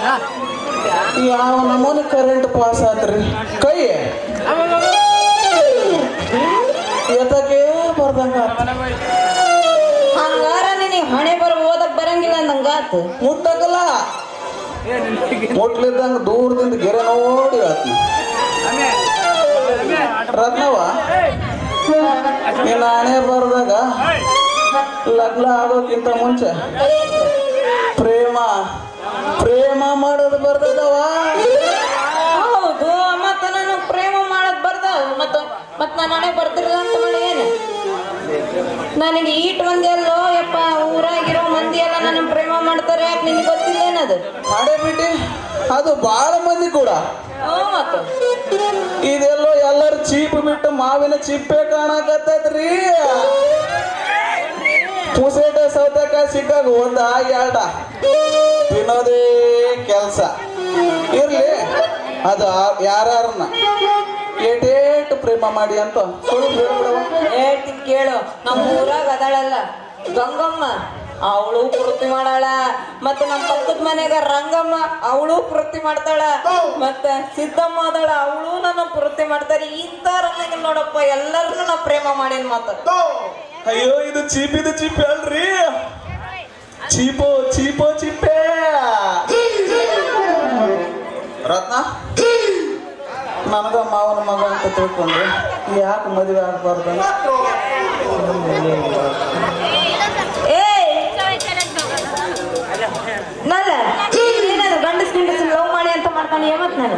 ಯಾವ ನಮೂನಿ current pass ಆತ್ರಿ ಕೈ ಎತ್ತಕ್ಕೆ ಬರ್ದಂಗ ಹಂಗಾರ ನಿನಗೆ ಹಣೆ ಬರ ಓದಕ್ ಬರಂಗಿಲ್ಲ ಅಂದಂಗಾತು ಮುಟ್ಟಕಲ್ಲ ಮುಟ್ಲಿದ್ದಂಗ ದೂರದಿಂದ ಗೆರೆ ನೋಡಿ ಆತ್ನ ರತ್ನವ ನೀನು ಹಣೆ ಬರ್ದಾಗ ಲಗ್ನ ಆಗೋಕ್ಕಿಂತ ಮುಂಚೆ ಪ್ರೇಮ ಪ್ರೇಮ ಮಾಡೋದು ಬರ್ತದವ ಹೌದು ಮತ್ತ ನಾನು ಪ್ರೇಮ ಮಾಡದ್ ಬರ್ದ ಮತ್ತ ಮತ್ ನಾನು ಹಣೆ ಬರ್ತಿರಲ್ಲ ಅಂತ ಮಾಡಿ ಏನು ನನಗೆ ಈಟ್ ಮಂದಿ ಅಲ್ಲೋ ಯಪ್ಪ ಊರಾಗಿರೋ ಮಂದಿ ಎಲ್ಲ ನನ್ನ ಪ್ರೇಮ ಮಾಡ್ತಾರೆ ಯಾಕೆ ನಿನ್ಗೆ ಗೊತ್ತಿಲ್ಲ ಏನದು ಮಾಡೇ ಬಿಟ್ಟಿ ಅದು ಬಹಳ ಮಂದಿ ಕೂಡ ಹ್ಞೂ ಮತ್ತ ಇದೆಲ್ಲೋ ಎಲ್ಲರೂ ಚೀಪ್ ಬಿಟ್ಟು ಮಾವಿನ ಚಿಪ್ಪೆ ಕಾಣಕತ್ತದ್ರಿ ಪುಸೇಟ ಸೌತೆಕಾಯಿ ಸಿಕ್ಕಾಗ ಒಂದ ಎರಡ ತಿನ್ನೋದೇ ಕೆಲ್ಸ ಇರ್ಲಿ ಅದು ಯಾರನ್ನ ಏಟೇಟು ಪ್ರೇಮ ಮಾಡಿ ಅಂತ ಸುಳ್ಳು ಹೇಳ್ಬಿಡವ ಹೇಳ್ತೀನಿ ಕೇಳು ನಮ್ಮ ಊರಾಗ ಅದಾಳಲ್ಲ ಗಂಗಮ್ಮ ಅವಳು ಪೂರ್ತಿ ಮಾಡಾಳ ಮತ್ತೆ ನಮ್ಮ ಪಕ್ಕದ ಮನೆಗ ರಂಗಮ್ಮ ಅವಳು ಪೂರ್ತಿ ಮಾಡ್ತಾಳ ಮತ್ತೆ ಸಿದ್ದಮ್ಮ ಅದಾಳ ಅವಳು ನನ್ನ ಪೂರ್ತಿ ಮಾಡ್ತಾರೆ ಇಂಥ ರಂಗ ನೋಡಪ್ಪ ಎಲ್ಲರನ್ನು ನಾ ಪ್ರೇಮ ಮಾಡೇನ್ ಮಾತ ಅಯ್ಯೋ ಇದು ಚೀಪ್ ಇದು ಚೀಪ್ ಅಲ್ರಿ ಚೀಪೋ ಚೀಪೋ ಚಿಪ್ಪೆ ರತ್ನ ನನಗ ಮಾವನ ಮಗ ಅಂತ ತಿಳ್ಕೊಂಡ್ರೆ ಯಾಕೆ ಮದುವೆ ಆಗ್ಬಾರ್ದು ಏಯ್ ನಲ್ಲ ಏನದು ಗಂಡಸ್ ಗಂಡಸ್ ಲವ್ ಮಾಡಿ ಅಂತ ಮಾಡ್ಕೊಂಡು ಮತ್ ನಾನು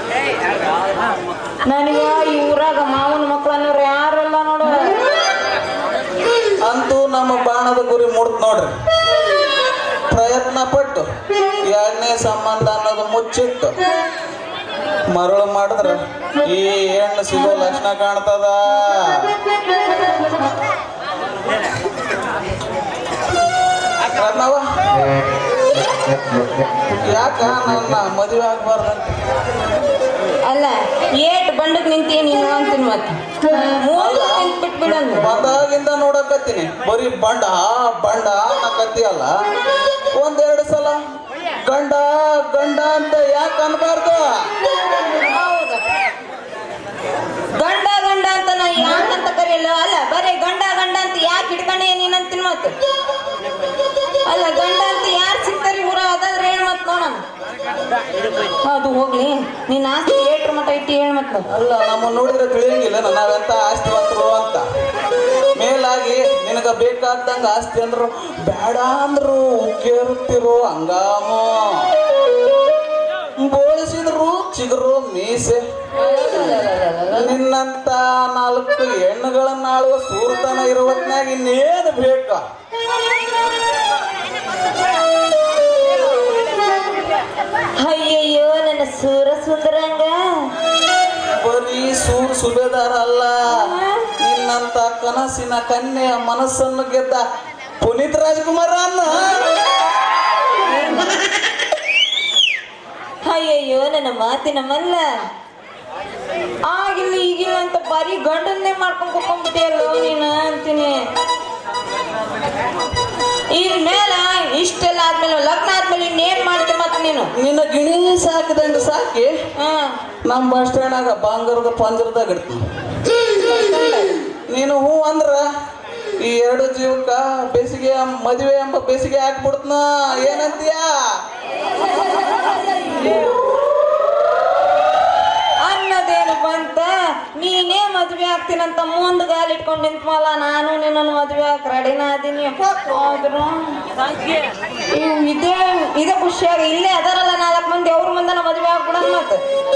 ನನಗ ಈ ಊರಾಗ ಮಾವನ ಮಕ್ಳು ಅನ್ನೋರು ಯಾರೆಲ್ಲ ನೋಡು ಅಂತೂ ನಮ್ಮ ಬಾಣದ ಗುರಿ ಮುಡ್ತ್ ನೋಡ್ರಿ ಪ್ರಯತ್ನ ಪಟ್ಟು ಎರಡನೇ ಸಂಬಂಧ ಅನ್ನೋದು ಮುಚ್ಚಿಟ್ಟು ಮರಳು ಮಾಡಿದ್ರೆ ಈ ಹೆಣ್ಣು ಸಿಗೋ ಲಕ್ಷಣ ಕಾಣ್ತದ ರತ್ನವ್ವ, ಯಾಕ ನನ್ನ ಮದುವೆ ಆಗ್ಬಾರ್ದಂತ ಅಲ್ಲ ಏಟ್ ಬಂಡಕ್ ನಿಂತಿ ನೀನು ಅಂತೀನಿ ಮತ್ತೆ ಮೂರು ನಿಂತ್ ಬಿಟ್ಬಿಡಂಗ ಬಂದಾಗಿಂದ ನೋಡಕತ್ತೀನಿ ಬರೀ ಬಂಡ ಬಂಡ ಅನ್ನಕತ್ತೀಯಲ್ಲ ಒಂದೆರಡು ಸಲ ಗಂಡ ಗಂಡ ಅಂತ ಯಾಕೆ ಅನ್ಬಾರ್ದು ಹೌದು ಗಂಡ ಗಂಡ ಅಂತ ನಾ ಯಾಕಂತ ಕರೆಯಲ್ಲ ಅಲ್ಲ ಬರೀ ಗಂಡ ಗಂಡ ಅಂತ ಯಾಕೆ ಹಿಡ್ಕೊಂಡೆ ನೀನ್ ಅಂತೀನಿ ಮತ್ತೆ ಅಲ್ಲ ಗಂಡ ಅಂತ ಯಾರು ಸಿಗ್ತಾರಿ ಊರ ಅದಾದ್ರೆ ಹೇಳ್ ಮತ್ ನೋಡೋಣ ಅದು ಹೋಗ್ಲಿ ನೀನ್ ಆಸ್ತಿ ಏಟ್ರ ಮಟ್ಟ ಇಟ್ಟು ಹೇಳ್ ಮತ್ ಅಲ್ಲ ನಮ್ಮ ನೋಡಿದ್ರೆ ತಿಳಿಯಂಗಿಲ್ಲ ನಾವೆಂತ ಆಸ್ತಿವಂತರು ಅಂತ ಮೇಲಾಗಿ ನಿನಗ ಬೇಕಾದಂಗ ಆಸ್ತಿ ಅಂದ್ರು ಬೇಡ ಅಂದ್ರು ಉಕ್ಕೇರುತ್ತಿರು ಹಂಗಾಮು ಬೋಳಿಸಿದ್ರು ಚಿಗುರು ಮೀಸೆ ನಿನ್ನಂತ ನಾಲ್ಕು ಹೆಣ್ಣುಗಳನ್ನಾಳುವ ಸೂರ್ತನ ಇರುವತ್ನಾಗ ಇನ್ನೇನು ಬೇಕಾ ಅಯ್ಯಯ್ಯೋ ನನ್ನ ಸೂರ ಸುಂದರಂಗ ಬರೀ ಸೂರ್ ಸುಬೇದಾರ ಅಲ್ಲ ನಿನ್ನಂತ ಕನಸಿನ ಕನ್ಯೆಯ ಮನಸ್ಸನ್ನು ಗೆದ್ದ ಪುನೀತ್ ರಾಜ್ಕುಮಾರ್ ಅನ್ನ ಅಯ್ಯಯ್ಯೋ ನನ್ನ ಮಾತಿನ ಮಲ್ಲ ಆಗಿಲ್ಲ ಈಗಿಲ್ಲ ಅಂತ ಬರೀ ಗಂಡನ್ನೇ ಮಾಡ್ಕೊಂಡ್ ಕುತ್ಕೊಂಡ್ಬಿಟ್ಟಿಯಲ್ಲೋ ನೀನು ಅಂತೀನಿ ಇನ್ ಮೇಲ ಇಷ್ಟೆಲ್ಲ ಆದ್ಮೇಲೆ ಲಗ್ನ ಆದ್ಮೇಲೆ ಇನ್ನೇನ್ ಮಾಡ್ತಿ ಮತ್ ನೀನು ನಿನ್ನ ಗಿಣಿ ಸಾಕಿದಂಗ ಸಾಕಿ ಹಾ ನಮ್ಮ ಬಸ್ ಸ್ಟ್ಯಾಂಡಾಗ ಬಂಗಾರದ ಪಂಜರದಾಗ ಇಡ್ತೀನಿ ನೀನು ಹ್ಞೂ ಅಂದ್ರ ಈ ಎರಡು ಜೀವಕ್ಕ ಬೇಸಿಗೆ ಮದುವೆ ಎಂಬ ಬೇಸಿಗೆ ಹಾಕ್ಬಿಡ್ತನ ಏನಂತೀಯ ಅನ್ನೋದೇನು ಬಂತ ನೀನೇ ಮದ್ವೆ ಆಗ್ತೀನಂತ ಮುಂದ್ ಗಾಲ್ ಇಟ್ಕೊಂಡ್ ನಿಂತ್ಮಲ್ಲ ನಾನು ನಿನ್ನನ್ನು ಮದ್ವೆ ಆಗ್ ರೆಡಿನ ಅದೀನಿ ಆದ್ರು ಇವ್ ಇದೇ ಇದೇ ಖುಷಿಯಾಗಿ ಇಲ್ಲೇ ಅದರಲ್ಲ ನಾಲ್ಕು ಮಂದಿ ಅವ್ರ ಮುಂದೆ ನಾ ಮದ್ವೆ ಆಗ್ಬಿಡೋಣ ಮತ್ತೆ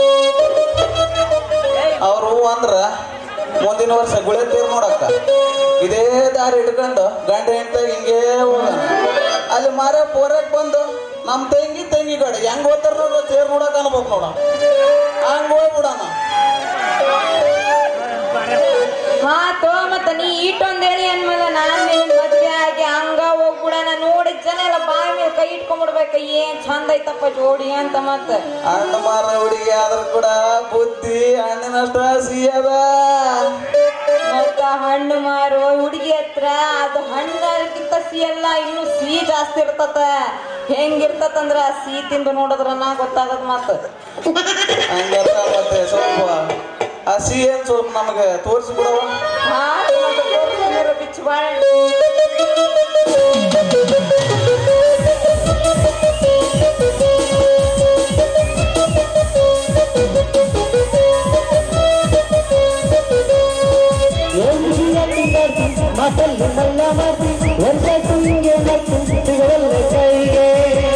ಅವ್ರು ಹ್ಞೂ ಅಂದ್ರ ಮುಂದಿನ ವರ್ಷ ಗುಳೆ ತೇರ್ ನೋಡಕ್ಕ ಇದೇ ದಾರಿ ಹಿಡ್ಕೊಂಡು ಗಂಡ ಹೆಂಡ್ತ ಹಿಂಗೇ ಹೋಗೋಣ ಅಲ್ಲಿ ಮಾರ ಪೋರಕ್ ಬಂದು ನಮ್ಮ ತಂಗಿ ತಂಗಿ ಕಡೆ ಹೆಂಗ್ ಹೋಗ್ತಾರ ನೋಡ್ರ ತೇರ್ ನೋಡಕ್ ಅನ್ಬೇಕು ನೋಡ ಹಂಗ ಹೋಗ್ಬಿಡಣ ಹಾ ತೋ ಮತ್ತ ನೀ ಈಟೊಂದ್ ಹೇಳಿ ಅನ್ಮೇಲೆ ನಾನ್ ನಿನ್ನ ಮದ್ವೆ ಆಗಿ ಹಂಗ ಹೋಗ್ಬಿಡಣ ನೋಡಿದ ಜನ ಎಲ್ಲ ಬಾಯಿ ಮೇಲೆ ಕೈ ಇಟ್ಕೊಂಡ್ಬಿಡ್ಬೇಕ ಏನ್ ಚಂದ ಐತಪ್ಪ ಜೋಡಿ ಅಂತ ಮತ್ತ ಹಣ್ಣು ಮಾರ ಹುಡುಗಿ ಆದ್ರೂ ಕೂಡ ಬುದ್ಧಿ ಹಣ್ಣಿನಷ್ಟ ಸಿಹಿಯದ ಮತ್ತ ಹಣ್ಣು ಮಾರೋ ಹುಡುಗಿ ಹತ್ರ ಅದು ಹಣ್ಣಕ್ಕಿಂತ ಸಿಹಿ ಅಲ್ಲ ಇನ್ನು ಸಿಹಿ ಜಾಸ್ತಿ ಇರ್ತತ ಹೆಂಗಿರ್ತತಂದ್ರ ಸಿಹಿ ತಿಂದು ನೋಡಿದ್ರನ ಗೊತ್ತಾಗದ್ ಮತ್ತ ಹಂಗೆಲ್ಲ ಮತ್ತೆ ಸ್ವಲ್ಪ ಹಸಿ ಏನ್ ಸ್ವಲ್ಪ ನಮಗೆ ತೋರಿಸಿ ಬಿಡವ ಹಾಲು ಮತ್ತು ತೋರ್ಸಿದ್ರ ಬಿಚ್ಚು ಬಾಳೆ ಮಸಲ್ಲು ಮಲ್ಲ ಮಸಿ ವರ್ಷ ತುಂಗೆ ಮತ್ತು ಸಿಗಲ್ಲ ಕೈಗೆ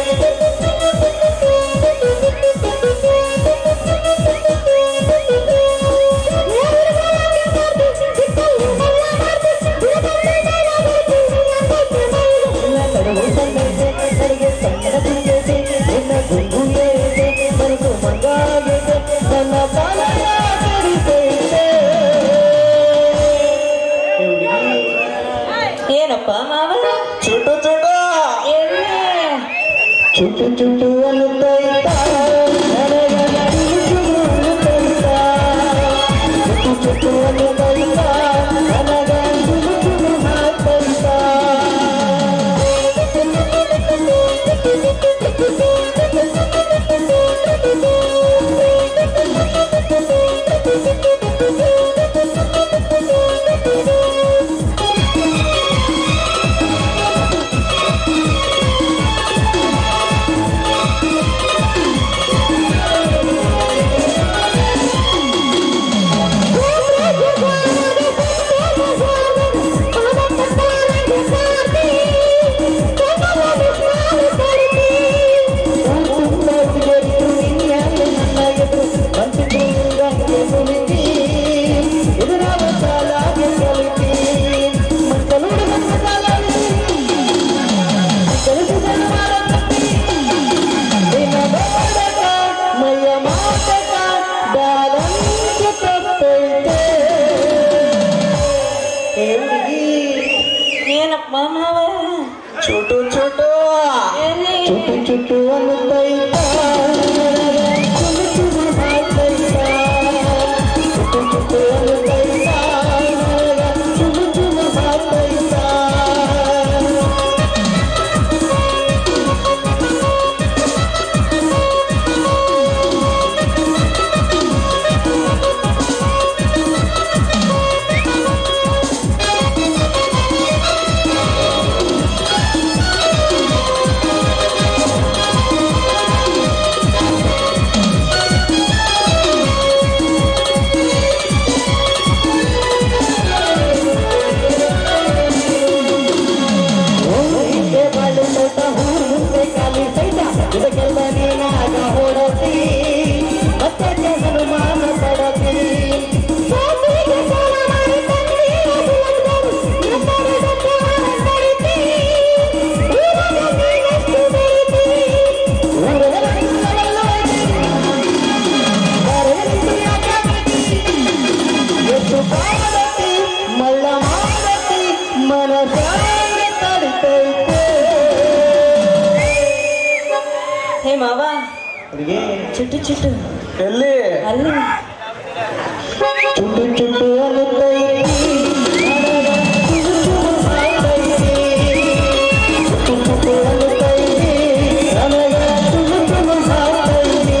ನಿನ್ನ ಕಡುಬು ಸಂಗೈತೆ ಕಡೆಗೆ ಸಣ್ಣ ತುಂಗೈತೆ ನಿನ್ನ ಗುಂಗು ಏರಿದೆ ಮರುಗು ಮಂಗಾಗೈತೆ ನನ್ನ ಬಾಲಯ ಕಡಿತೈತೆ ಏನಪ್ಪ ಮಾವ ಚುಟು ಚುಟು ಎಲ್ಲಿ ಚುಟು ಚುಟು ಅನ್ನುತ್ತೈತ ನನಗನ ಚುಟು ಅನ್ನುತ್ತೈತ ಚುಟು ಚುಟು ಅನ್ನುತ್ತೈತ ನನಗ ಚುಟು ಚುಟು ಹಾಕೈತ ಮಯ್ಯ ಮಾತಕ ಬಾಲಂತ ತಪ್ಪೈತೆ ಏ ಹುಡುಗಿ ಏನಪ್ಪ ಮಾವ ಚುಟು ಚುಟು ಎಲ್ಲಿ ಚುಟು ಚುಟು ಅನ್ನುತ್ತೈತ ಚುಟು ಚುಟು ಹಾಕೈತ ಚುಟು ಚುಟು ಅನ್ನುತ್ತೈತ ಚುಟು ಚುಟು ಹಾಕೈತ ಊರಿಗೆ ಬಾಳು ಸೈತ ಹೂರುಂತೆ ಕಾಲಿ ಸೈತ ಇದಕ್ಕೆಲ್ಲ ನೀನಾಗ ಹೊಡತಿ ಮತ್ತೆ ಹನುಮಾನ ಪಡತಿ ಎಷ್ಟು ಮಾಡತಿ ಮಳ್ಳ ಮಾಡತಿ ಮನಸಾಗಿ ತಡಿತೈತೆ ಹೇ ಮಾವ ಹುಡುಗಿ ಚುಟ್ಟು ಚುಟ್ಟು ಎಲ್ಲಿ ಅಲ್ಲಿ ಚುಟು ಚುಟು ಅನ್ನುತ್ತೈತಿ ನನಗ ಚುಟು ಚುಟು ಹಾಕೈತಿ. ಚುಟು ಚುಟು ಅನ್ನುತ್ತೈತಿ ನನಗ ಚುಟು ಚುಟು ಹಾಕೈತಿ.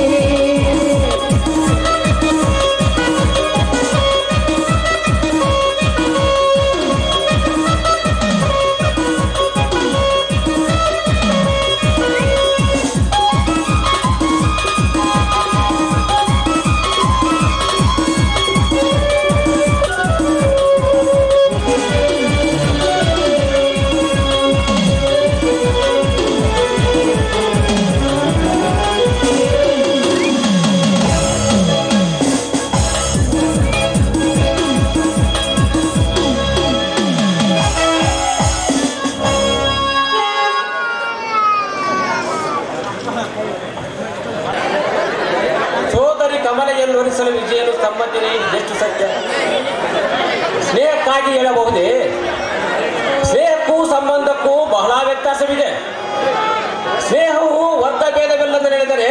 ಸೋದರಿ ಕಮಲೆಯನ್ನು ಹೊರಿಸಲು ವಿಜಯನು ತಮ್ಮಂದಿನೇ ಎಷ್ಟು ಸತ್ಯ ಸ್ನೇಹಕ್ಕಾಗಿ ಹೇಳಬಹುದೇ ಸ್ನೇಹಕ್ಕೂ ಸಂಬಂಧಕ್ಕೂ ಬಹಳ ವ್ಯತ್ಯಾಸವಿದೆ ಸ್ನೇಹವು ವರ್ಗ ಭೇದವಿಲ್ಲದೆ ನಡೆದರೆ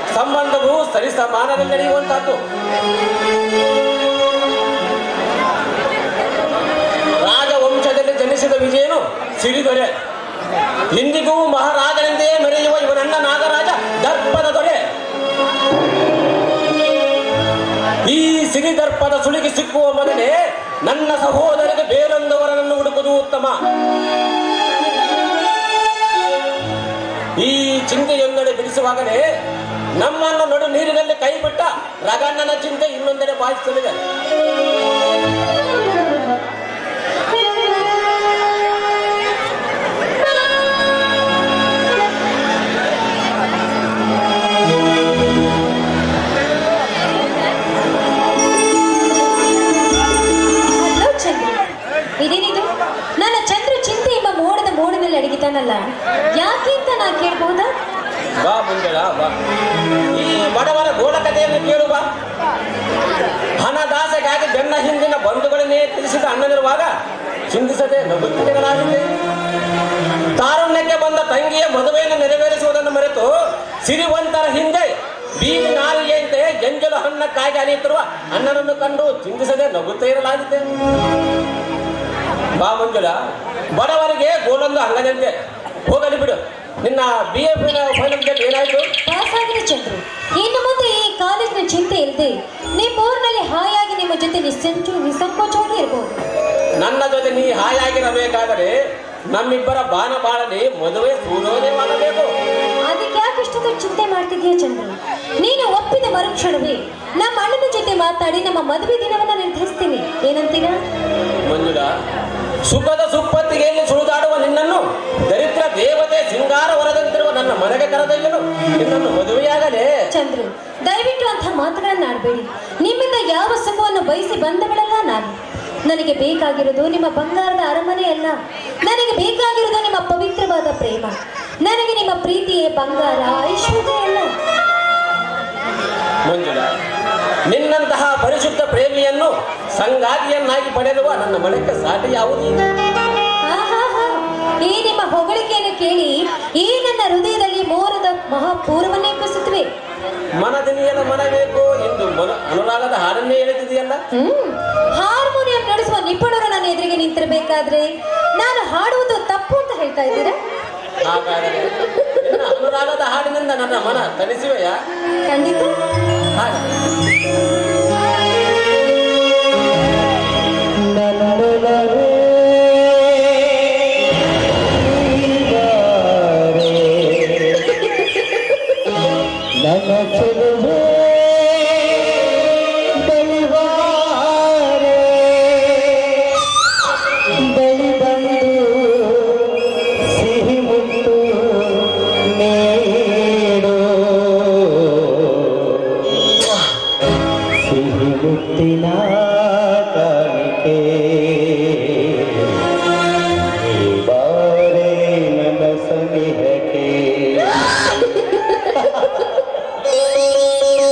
ಸಂಬಂಧವು ಸರಿಸಮಾನದಲ್ಲಿ ನಡೆಯುವಂತಹದ್ದು ವಿಜಯನು ಸಿರಿದೊರೆ ಇಂದಿಗೂ ಮಹಾರಾಜನೆಂದೇ ಮೆರೆಯುವ ಇವನನ್ನ ನಾಗರಾಜ ದರ್ಪದ ದೊರೆ ಈ ಸಿರಿದರ್ಪದ ಸುಳಿಗೆ ಸಿಕ್ಕುವ ಮೊದಲೇ ನನ್ನ ಸಹೋದರಿಗೆ ಬೇರೊಂದವರನ್ನು ಹುಡುಕುವುದು ಉತ್ತಮ ಈ ಚಿಂತೆಯೊಂದೆಡೆ ಬಿಡಿಸುವಾಗಲೇ ನಮ್ಮನ್ನು ನಡು ನೀರಿನಲ್ಲಿ ಕೈಬಿಟ್ಟ ರಗಣ್ಣನ ಚಿಂತೆ ಇನ್ನೊಂದೆಡೆ ಬಾಧಿಸಲಿದೆ ಹಲೋ ಚಂದ್ರ ಇದೇನಿದು ನನ್ನ ಚಂದ್ರ ಚಿಂತೆ ಎಂಬ ಮೋಡದ ಮೋಡಿನಲ್ಲಿ ಅಡಗಿತಾನಲ್ಲ ಯಾಕೆ ಅಂತ ನಾ ಕೇಳ್ಬಹುದಾ ಬಾ ಮುಂಜಾಳ ಬಾ ಈ ಬಡವರ ಗೋಳಕತೆಯನ್ನು ಕೇಳು ಬಾ ಹಣದಾಸೆಗಾಗಿ ಬೆನ್ನ ಹಿಂದಿನ ಬಂಧುಗಳನ್ನೇ ತಿಳಿಸಿದ ಅಣ್ಣನಿರುವಾಗ ಚಿಂತಿಸದೆ ನಗುತ್ತಿರಲಾಗಿದೆ ತಾರುಣ್ಯಕ್ಕೆ ಬಂದ ತಂಗಿಯ ಮದುವೆಯನ್ನು ನೆರವೇರಿಸುವುದನ್ನು ಮರೆತು ಸಿರಿವಂತರ ಹಿಂದೆ ಬೀದಿ ನಾಲಿಗೆಯಂತೆ ಜಂಜಲು ಹಣ್ಣಕ್ಕಾಗಿ ಅಲಿಯುತ್ತಿರುವ ಅಣ್ಣನನ್ನು ಕಂಡು ಚಿಂತಿಸದೆ ನಗುತ್ತಾ ಇರಲಾಗಿದೆ ಬಾ ಮಂಜುಳ ಬಡವರಿಗೆ ಗೋಲೊಂದು ಅಂಗದಂತೆ ಹೋಗಲಿ ಬಿಡು ನಿನ್ನ ಬಿ ಎಫ್ ಫೈನಲ್ ಡೇಟ್ ಏನಾಯ್ತು ಪಾಸ್ ಆಗಿದೆ ಚಂದ್ರು ಇನ್ನು ಮುಂದೆ ಈ ಕಾಲೇಜಿನ ಚಿಂತೆ ಇಲ್ಲದೆ ನಿಮ್ಮ ಊರಿನಲ್ಲಿ ಹಾಯಾಗಿ ನಿಮ್ಮ ಜೊತೆ ನಿಸ್ಸಂಚು ನಿಸ್ಸಂಕೋಚವಾಗಿ ಇರಬಹುದು ನನ್ನ ಜೊತೆ ನೀ ಹಾಯಾಗಿರಬೇಕಾದರೆ ನಮ್ಮಿಬ್ಬರ ಬಾನ ಬಾಳಲಿ ಮದುವೆ ಸೂರ್ಯೋದಯವಾಗಬೇಕು ಅದಕ್ಕೆ ಯಾಕೆ ಇಷ್ಟೊಂದು ಚಿಂತೆ ಮಾಡ್ತಿದ್ಯಾ ಚಂದ್ರು ನೀನು ಒಪ್ಪಿದ ಮರುಕ್ಷಣವೇ ನಮ್ಮ ಅಣ್ಣನ ಜೊತೆ ಮಾತಾಡಿ ನಮ್ಮ ಮದುವೆ ದಿನವನ್ನ ನಿರ್ಧರಿಸ್ತೀನಿ ಏನಂತೀರಾ ಮಂಜುಳ ಸುಖದ ಸುಪ್ಪತ್ತಿಗೆಯಲ್ಲಿ ಸುಳಿದಾಡುವ ನಿನ್ನನ್ನು ದರಿದ್ರ ದೇವತೆ ಸಿಂಗಾರ ವರದಂತಿರುವ ನನ್ನ ಮನೆಗೆ ಕರೆದೊಯ್ಯಲು ನಿನ್ನನ್ನು ಮದುವೆಯಾಗಲೇ ಚಂದ್ರು ದಯವಿಟ್ಟು ಅಂಥ ಮಾತುಗಳನ್ನ ಆಡಬೇಡಿ ನಿಮ್ಮಿಂದ ಯಾವ ಸುಖವನ್ನು ಬಯಸಿ ಬಂದವಳಲ್ಲ ನಾನು ನನಗೆ ಬೇಕಾಗಿರೋದು ನಿಮ್ಮ ಬಂಗಾರದ ಅರಮನೆ ಅಲ್ಲ ನನಗೆ ಬೇಕಾಗಿರೋದು ನಿಮ್ಮ ಪವಿತ್ರವಾದ ಪ್ರೇಮ ನನಗೆ ನಿಮ್ಮ ಪ್ರೀತಿಯೇ ಬಂಗಾರ ಐಶ್ವರ್ಯ ಅಲ್ಲ ಮಂಜುಳ ನಿನ್ನಂತಹ ಪರಿಶುದ್ಧ ಪ್ರೇಮಿಯನ್ನು ಸಂಗಾತಿಯನ್ನಾಗಿ ಪಡೆಯುವ ನನ್ನ ಮನಕ್ಕೆ ಸಾಟಿ ಯಾವುದು ಆಹಾಹಾ. ಈ ನಿಮ್ಮ ಹೊಗಳಿಕೆಯನ್ನು ಕೇಳಿ ಈ ನನ್ನ ಹೃದಯದಲ್ಲಿ ಮೋರದ ಮಹಾಪೂರ್ವನ್ನೇ ಕುಸುತ್ತವೆ ಮನದಿನಿಯಲ ಮನಬೇಕು ಎಂದು ಮನ ಅನುರಾಗದ ಹಾಡನ್ನೇ ಹೇಳುತ್ತಿದೆಯಲ್ಲ ಹ್ಮ್ ಹಾರ್ಮೋನಿಯಂ ನುಡಿಸುವ ನಿಪುಣರು ನನ್ನ ಎದುರಿಗೆ ನಿಂತಿರಬೇಕಾದ್ರೆ ನಾನು ಹಾಡುವುದು ತಪ್ಪು ಅಂತ ಹೇಳ್ತಾ ಇದ್ದೀರಾ ಹಾಗಾದರೆ ನಿನ್ನ ಅನುರಾಗದ ಹಾಡಿನಿಂದ ನನ್ನ ಮನ ತಣಿಸುವೆಯ ಖಂಡಿತ ಹಾಗೆ ನನ್ನೊಲವೇ ನನ್ನ ಚೆಲುವೆ ಬಳಿವಾರೆ ಬಳಿ ಬಂದು ಸಿಹಿ ಮುಟ್ಟು ನೀಡು ಸಿಹಿ ಮುತ್ತಿನ ಕಾಣಿಕೆ ಈ ಬಾರೆ ನನ್ನ ಸನಿಹಕ್ಕೆ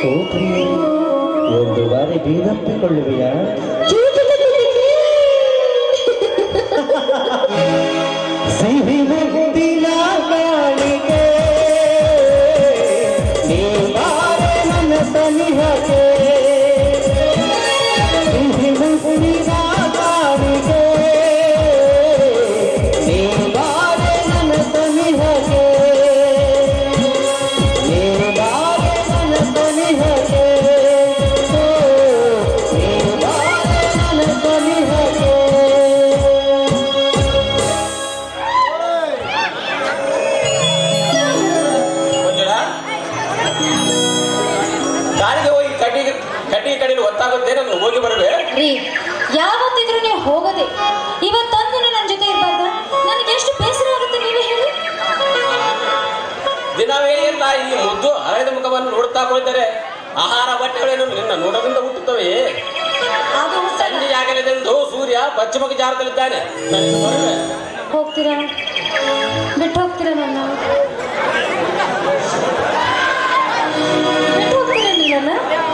ಓ ಪ್ರಿಯೆ ಒಂದು ಬಾರಿ ಬೀದಪ್ಪಿಕೊಳ್ಳುವೆಯಾ ಸಿಹಿ ಮುಗ್ದಿನ ಕಾಣಿಕೆ ನೀವಾರೆ ನನ್ನ ಸನಿಹಕ್ಕೆ ಸಿಹಿ ಮುಗ್ದಿನ ಕಾಣಿಕೆ ನೀವಾರೆ ನನ್ನ ಸನಿಹಕ್ಕೆ ನೀವಾರೆ ನನ್ನ ಸನಿಹಕ್ಕೆ ಓ ನೀವಾರೆ ನನ್ನ ಸನಿಹಕ್ಕೆ ಮಂಜುಳಾ ಗಾಡಿಗೆ ಹೋಗಿ ಕಟ್ಟಿಗೆ ಕಟ್ಟಿಗೆ ಕಡೆಯಲ್ಲಿ ಒತ್ತಾಗುತ್ತೆ ನಾನು ಹೋಗಿ ಬರುವೆ ರೀ ಯಾವತ್ತಿದ್ರು ನೀವು ಹೋಗೋದೆ ಇವತ್ತೊಂದು ನನ್ನ ಜೊತೆ ಇರ್ಬಾರ್ದ ನನಗೆ ಎಷ್ಟು ಬೇಸರ ಆಗುತ್ತೆ ನೀವೇ ಹೇಳಿ ದಿನವೇ ಎಲ್ಲ ಈ ಮುದ್ದು ಹಳೆದ ಮುಖವನ್ನು ನೋಡ್ತಾ ಕುಳಿತರೆ ಆಹಾರ ಬಟ್ಟೆಗಳೇನು ನಿನ್ನ ನೋಡೋದ್ರಿಂದ ಹುಟ್ಟುತ್ತವೆ ಅದು ಸಂಜೆ ಆಗಲಿದೆಂದು ಸೂರ್ಯ ಪಶ್ಚಿಮಕ್ಕೆ ಜಾರದಲ್ಲಿದ್ದಾನೆ ನಾನು ಇನ್ನು ಬರುವೆ ಹೋಗ್ತೀರಾ ಬಿಟ್ಟು ಹೋಗ್ತೀರಾ ನನ್ನ ಬಿಟ್ಟು ಹೋಗ್ತೀರಾ ನೀನನ್ನ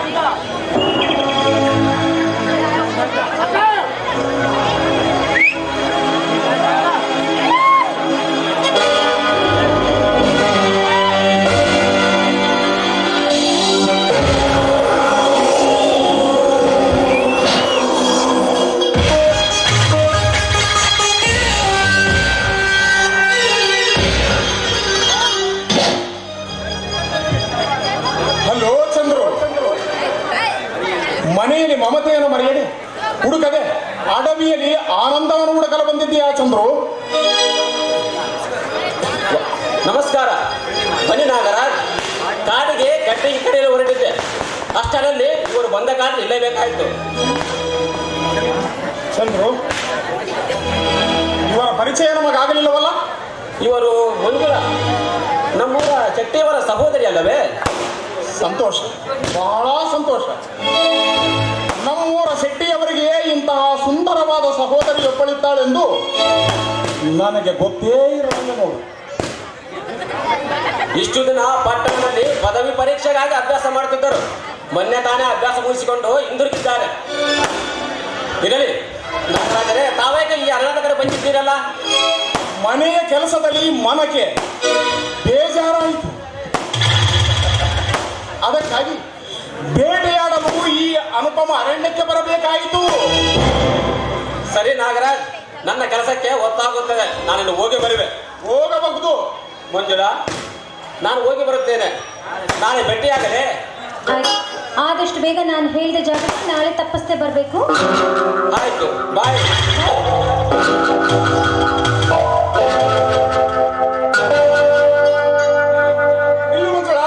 ಹಲೋ ಚಂದ್ರು ಮನೆಯಲ್ಲಿ ಮಮತೆಯನ್ನು ಮರೆಯದೆ ಹುಡುಕದೆ ಅಡವಿಯಲ್ಲಿ ಆನಂದವನ್ನು ಹುಡುಕಲು ಬಂದಿದ್ದೀಯಾ ಚಂದ್ರು ನಮಸ್ಕಾರ ಬನ್ನಿ ನಾಗರಾಜ್ ಕಾಡಿಗೆ ಕಟ್ಟಿಗೆ ಕಡೆಯಲ್ಲಿ ಹೊರಟಿದ್ದೆ ಅಷ್ಟರಲ್ಲಿ ಇವರು ಬಂದ ಕಾಡು ಇಲ್ಲೇಬೇಕಾಯ್ತು ಚಂದ್ರು ಇವರ ಪರಿಚಯ ನಮಗಾಗಲಿಲ್ಲವಲ್ಲ ಇವರು ಮಂಜುಳ ನಮ್ಮೂರ ಚಟ್ಟಿಯವರ ಸಹೋದರಿ ಅಲ್ಲವೇ ಸಂತೋಷ ಬಹಳ ಸಂತೋಷ ನಮ್ಮೂರ ಶೆಟ್ಟಿಯವರಿಗೆ ಇಂತಹ ಸುಂದರವಾದ ಸಹೋದರಿ ಒಬ್ಬಳಿದ್ದಾಳೆಂದು ನನಗೆ ಗೊತ್ತೇ ಇರಲಿಲ್ಲ ನೋಡು ಇಷ್ಟು ದಿನ ಪಟ್ಟಣದಲ್ಲಿ ಪದವಿ ಪರೀಕ್ಷೆಗಾಗಿ ಅಭ್ಯಾಸ ಮಾಡುತ್ತಿದ್ದರು ಮೊನ್ನೆ ತಾನೇ ಅಭ್ಯಾಸ ಮುಗಿಸಿಕೊಂಡು ಹಿಂದಿರುಗಿದ್ದಾರೆ ಇರಲಿ ನಾಗರಾಜರೇ ತಾವೇಗ ಈ ಅರಣ್ಯದ ಕಡೆ ಬಂದಿದ್ದೀರಲ್ಲ ಮನೆಯ ಕೆಲಸದಲ್ಲಿ ಮನಕ್ಕೆ ಬೇಜಾರಾಯಿತು ಅದಕ್ಕಾಗಿ ಬೇಟೆಯಾಡಲು ಈ ಅನುಪಮ ಅರಣ್ಯಕ್ಕೆ ಬರಬೇಕಾಯಿತು ಸರಿ ನಾಗರಾಜ್ ನನ್ನ ಕೆಲಸಕ್ಕೆ ಒತ್ತಾಗುತ್ತದೆ ನಾನಿನ್ನು ಹೋಗಿ ಬರುವೆ ಹೋಗಬಹುದು ಮಂಜುಳಾ ನಾನು ಹೋಗಿ ಬರುತ್ತೇನೆ ನಾಳೆ ಭೇಟಿಯಾಗಲೇ ಆಯ್ತು ಆದಷ್ಟು ಬೇಗ ನಾನು ಹೇಳಿದ ಜಾಗಕ್ಕೆ ನಾಳೆ ತಪ್ಪಿಸ್ದೆ ಬರಬೇಕು ಆಯ್ತು ಬಾಯ್ ಇಲ್ಲಿ ಮಂಜುಳ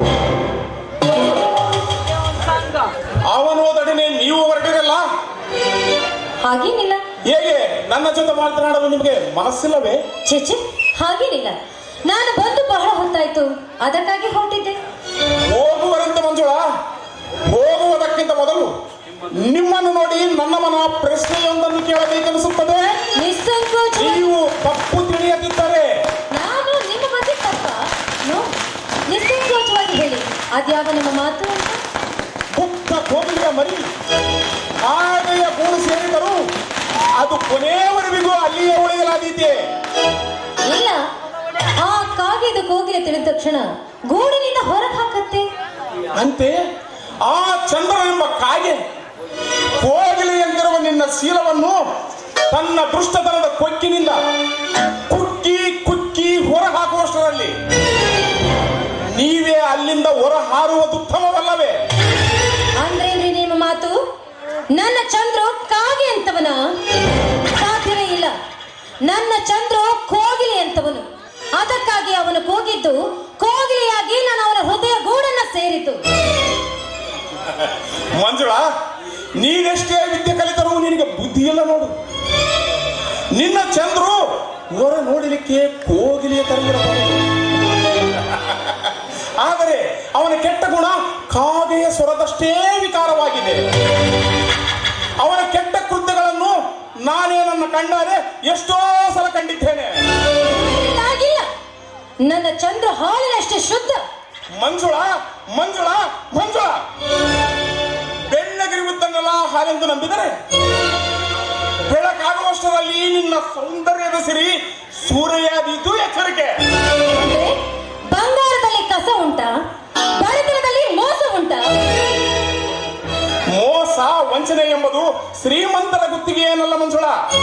ಅವನು ಹೋದೊಡನೆ ನೀವು ಹೊರಟಿರಲ್ಲ ಹಾಗೇನಿಲ್ಲ ಹೇಗೆ ನನ್ನ ಜೊತೆ ಮಾತನಾಡಲು ನಿಮಗೆ ಮನಸ್ಸಿಲ್ಲವೇ ಚೇಚೆ ಹಾಗೇನಿಲ್ಲ ನಾನು ಬಂದು ಬಹಳ ಹೊತ್ತಾಯ್ತು ಅದಕ್ಕಾಗಿ ಹೊರಟಿದ್ದೆ ಹೋಗುವರೆಂದು ಮಂಜುಳ ಹೋಗುವುದಕ್ಕಿಂತ ಮೊದಲು ನಿಮ್ಮನ್ನು ನೋಡಿ ನನ್ನ ಮನ ಪ್ರಶ್ನೆಯೊಂದನ್ನು ಕೇಳಬೇಕೆನಿಸುತ್ತದೆ ನಿಸ್ಸಂಕೋಚ ನೀವು ತಪ್ಪು ತಿಳಿಯದಿದ್ದರೆ ನಾನು ನಿಮ್ಮ ಬಗ್ಗೆ ತಪ್ಪ ನೋ ನಿಸ್ಸಂಕೋಚವಾಗಿ ಹೇಳಿ ಅದ್ಯಾವ ನಿಮ್ಮ ಮಾತು ಅಂತ ಪುಟ್ಟ ಕೋಗಿಲಿಯ ಮರಿ ಹಾಗೆಯ ಗೂಡು ಸೇರಿದರು ಅದು ಕೊನೆಯವರೆಗೂ ಅಲ್ಲಿಯೇ ಉಳಿಯಲಾದೀತೆ ಇಲ್ಲ ಆ ಕಾಗೆದು ಕೋಗಿಲೆ ತಿಳಿದ ತಕ್ಷಣ ಗೂಡಿನಿಂದ ಹೊರಗೆ ಹಾಕತ್ತೆ ಅಂತೆ ಆ ಚಂದ್ರ ಎಂಬ ಕಾಗೆ ಕೋಗಿಲೆ ಎಂದಿರುವ ನಿನ್ನ ಶೀಲವನ್ನು ತನ್ನ ದುಷ್ಟತನದ ಕೊಕ್ಕಿನಿಂದ ಕುಕ್ಕಿ ಕುಕ್ಕಿ ಹೊರ ಹಾಕುವಷ್ಟರಲ್ಲಿ ನೀವೇ ಅಲ್ಲಿಂದ ಹೊರ ಹಾರುವುದು ಉತ್ತಮವಲ್ಲವೇ ಅಂದ್ರೇನ್ರಿ ನಿಮ್ಮ ಮಾತು ನನ್ನ ಚಂದ್ರು ಕಾಗೆ ಅಂತವನ ಸಾಧ್ಯವೇ ಇಲ್ಲ ನನ್ನ ಚಂದ್ರು ಕೋಗಿಲೆ ಅಂತವನು ಅದಕ್ಕಾಗಿ ಅವನು ಕೂಗಿದ್ದು ಕೋಗಿಲೆಯಾಗಿ ನಾನು ಅವನ ಹೃದಯ ಗೂಡನ್ನ ಸೇರಿತು ಮಂಜುಳ ನೀನೆಷ್ಟೇ ವಿದ್ಯೆ ಕಲಿತರೂ ನಿನಗೆ ಬುದ್ಧಿ ಇಲ್ಲ ನೋಡು ನಿನ್ನ ಚಂದ್ರು ಹೊರ ನೋಡಲಿಕ್ಕೆ ಕೋಗಿಲೆಯ ತರಗಿರಬಹುದು ಆದರೆ ಅವನ ಕೆಟ್ಟ ಗುಣ ಕಾಗೆಯ ಸ್ವರದಷ್ಟೇ ವಿಕಾರವಾಗಿದೆ ಅವನ ಕೆಟ್ಟ ಕೃತ್ಯಗಳನ್ನು ನಾನೇ ನನ್ನ ಕಣ್ಣಾರೆ ಎಷ್ಟೋ ಸಲ ಕಂಡಿದ್ದೇನೆ ಆಗಿಲ್ಲ ನನ್ನ ಚಂದ್ರ ಹಾಲಿನಷ್ಟೇ ಶುದ್ಧ ಮಂಜುಳ ಮಂಜುಳ ಮಂಜುಳ ಬೆಳ್ಳಗಿರುವುದನ್ನೆಲ್ಲ ಹಾಲೆಂದು ನಂಬಿದರೆ ಬೆಳಕಾಗುವಷ್ಟರಲ್ಲಿ ನಿನ್ನ ಸೌಂದರ್ಯದ ಸಿರಿ ಸೂರ್ಯಾದೀತು ಎಚ್ಚರಿಕೆ ಅಂದ್ರೆ ಬಂಗಾರದಲ್ಲಿ ಕಸ ಉಂಟಾ ಬಡತನದಲ್ಲಿ ಮೋಸ ಉಂಟಾ ಮೋಸ ವಂಚನೆ ಎಂಬುದು ಶ್ರೀಮಂತರ ಗುತ್ತಿಗೆ ಏನಲ್ಲ ಮಂಜುಳ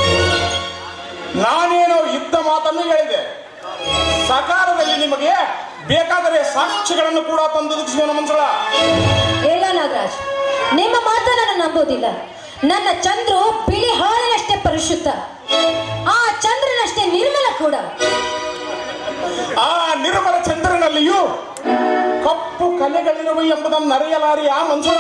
ನಾನೇನೋ ಇದ್ದ ಮಾತನ್ನು ಹೇಳಿದೆ ಸಕಾಲದಲ್ಲಿ ನಿಮಗೆ ಬೇಕಾದರೆ ಸಾಕ್ಷಿಗಳನ್ನು ಕೂಡ ತಂದೊದಗಿಸುವನು ಮಂಜುಳ ಹೇಳ ನಾಗರಾಜ್ ನಿಮ್ಮ ಮಾತನ್ನ ನಾನು ನಂಬೋದಿಲ್ಲ ನನ್ನ ಚಂದ್ರು ಬಿಳಿ ಹಾಲಿನಷ್ಟೇ ಪರಿಶುದ್ಧ ಆ ಚಂದ್ರನಷ್ಟೇ ನಿರ್ಮಲ ಕೂಡ ಆ ನಿರ್ಮಲ ಚಂದ್ರನಲ್ಲಿಯೂ ಕಪ್ಪು ಕಲೆಗಳಿರುವೆ ಎಂಬುದನ್ನು ಅರಿಯಲಾರಿ ಆ ಮಂಜುಳ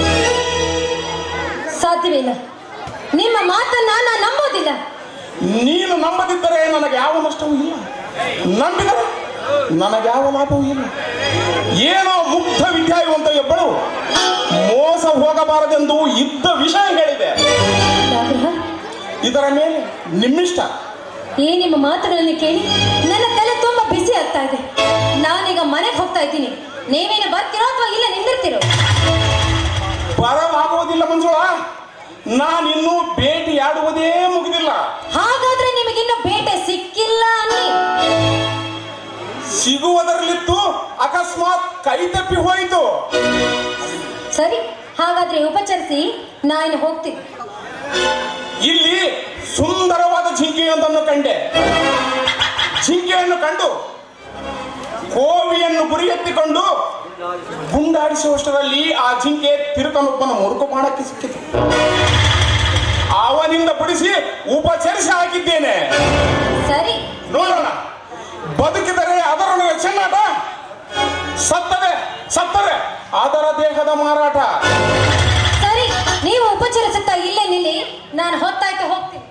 ಸಾಧ್ಯವಿಲ್ಲ ನಿಮ್ಮ ಮಾತನ್ನ ನಾನು ನಂಬೋದಿಲ್ಲ ನೀನು ನಂಬದಿದ್ದರೆ ನನಗೆ ಯಾವ ನಷ್ಟವೂ ಇಲ್ಲ ನಂಬಿದರೆ ನನಗೆ ಯಾವ ಲಾಭವೂ ಇಲ್ಲ ಏನೋ ಮುಗ್ಧ ವಿದ್ಯಾಯುವಂತ ಒಬ್ಬಳು ಮೋಸ ಹೋಗಬಾರದೆಂದು ಇದ್ದ ವಿಷಯ ಹೇಳಿದೆ ನಾಗರ ಇದರ ಮೇಲೆ ನಿಮ್ಮಿಷ್ಟ ಈ ನಿಮ್ಮ ಮಾತುಗಳನ್ನು ಕೇಳಿ ನನ್ನ ತಲೆ ತುಂಬಾ ಬಿಸಿ ಆಗ್ತಾ ಇದೆ ನಾನೀಗ ಮನೆಗೆ ಹೋಗ್ತಾ ಇದ್ದೀನಿ ನೀವೇನು ಬರ್ತಿರೋ ಅಥವಾ ಇಲ್ಲ ನಿಂದಿರ್ತಿರೋ ಬರಲಾಗುವುದಿಲ್ಲ ಮಂಜುಳ ನಾನಿನ್ನೂ ಭೇಟಿಯಾಡುವುದೇ ಮುಗಿದಿಲ್ಲ ಹಾಗಾದ್ರೆ ನಿಮಗಿನ್ನು ಬೇಟೆ ಸಿಕ್ಕಿಲ್ಲ ಅನ್ನಿ ಸಿಗುವುದರಲ್ಲಿತ್ತು ಅಕಸ್ಮಾತ್ ಕೈ ತಪ್ಪಿ ಹೋಯಿತು ಸರಿ ಹಾಗಾದ್ರೆ ಉಪಚರಿಸಿ ನಾನು ಹೋಗ್ತೀನಿ ಇಲ್ಲಿ ಸುಂದರವಾದ ಜಿಂಕೆಯೊಂದನ್ನು ಕಂಡೆ ಜಿಂಕೆಯನ್ನು ಕಂಡು ಕೋವಿಯನ್ನು ಗುರಿ ಎತ್ತಿಕೊಂಡು ಗುಂಡಾಡಿಸುವಷ್ಟರಲ್ಲಿ ಆ ಜಿಂಕೆ ತಿರುಕನೊಬ್ಬನ ಮುರುಕು ಮಾಡಕ್ಕೆ ಸಿಕ್ಕಿತು ಅವನಿಂದ ಬಿಡಿಸಿ ಉಪಚರಿಸಿ ಹಾಕಿದ್ದೇನೆ ಸರಿ ನೋಡೋಣ ಬದುಕಿದರೆ ಅದರೊಳಗೆ ಚೆಲ್ಲಾಟ ಸತ್ತರೆ ಸತ್ತರೆ ಅದರ ದೇಹದ ಮಾರಾಟ ಸರಿ ನೀವು ಉಪಚರಿಸುತ್ತಾ ಇಲ್ಲೇ ನಿಲ್ಲಿ ನಾನು ಹೊತ್ತಾಯ್ತು ಹೋಗ್ತೀನಿ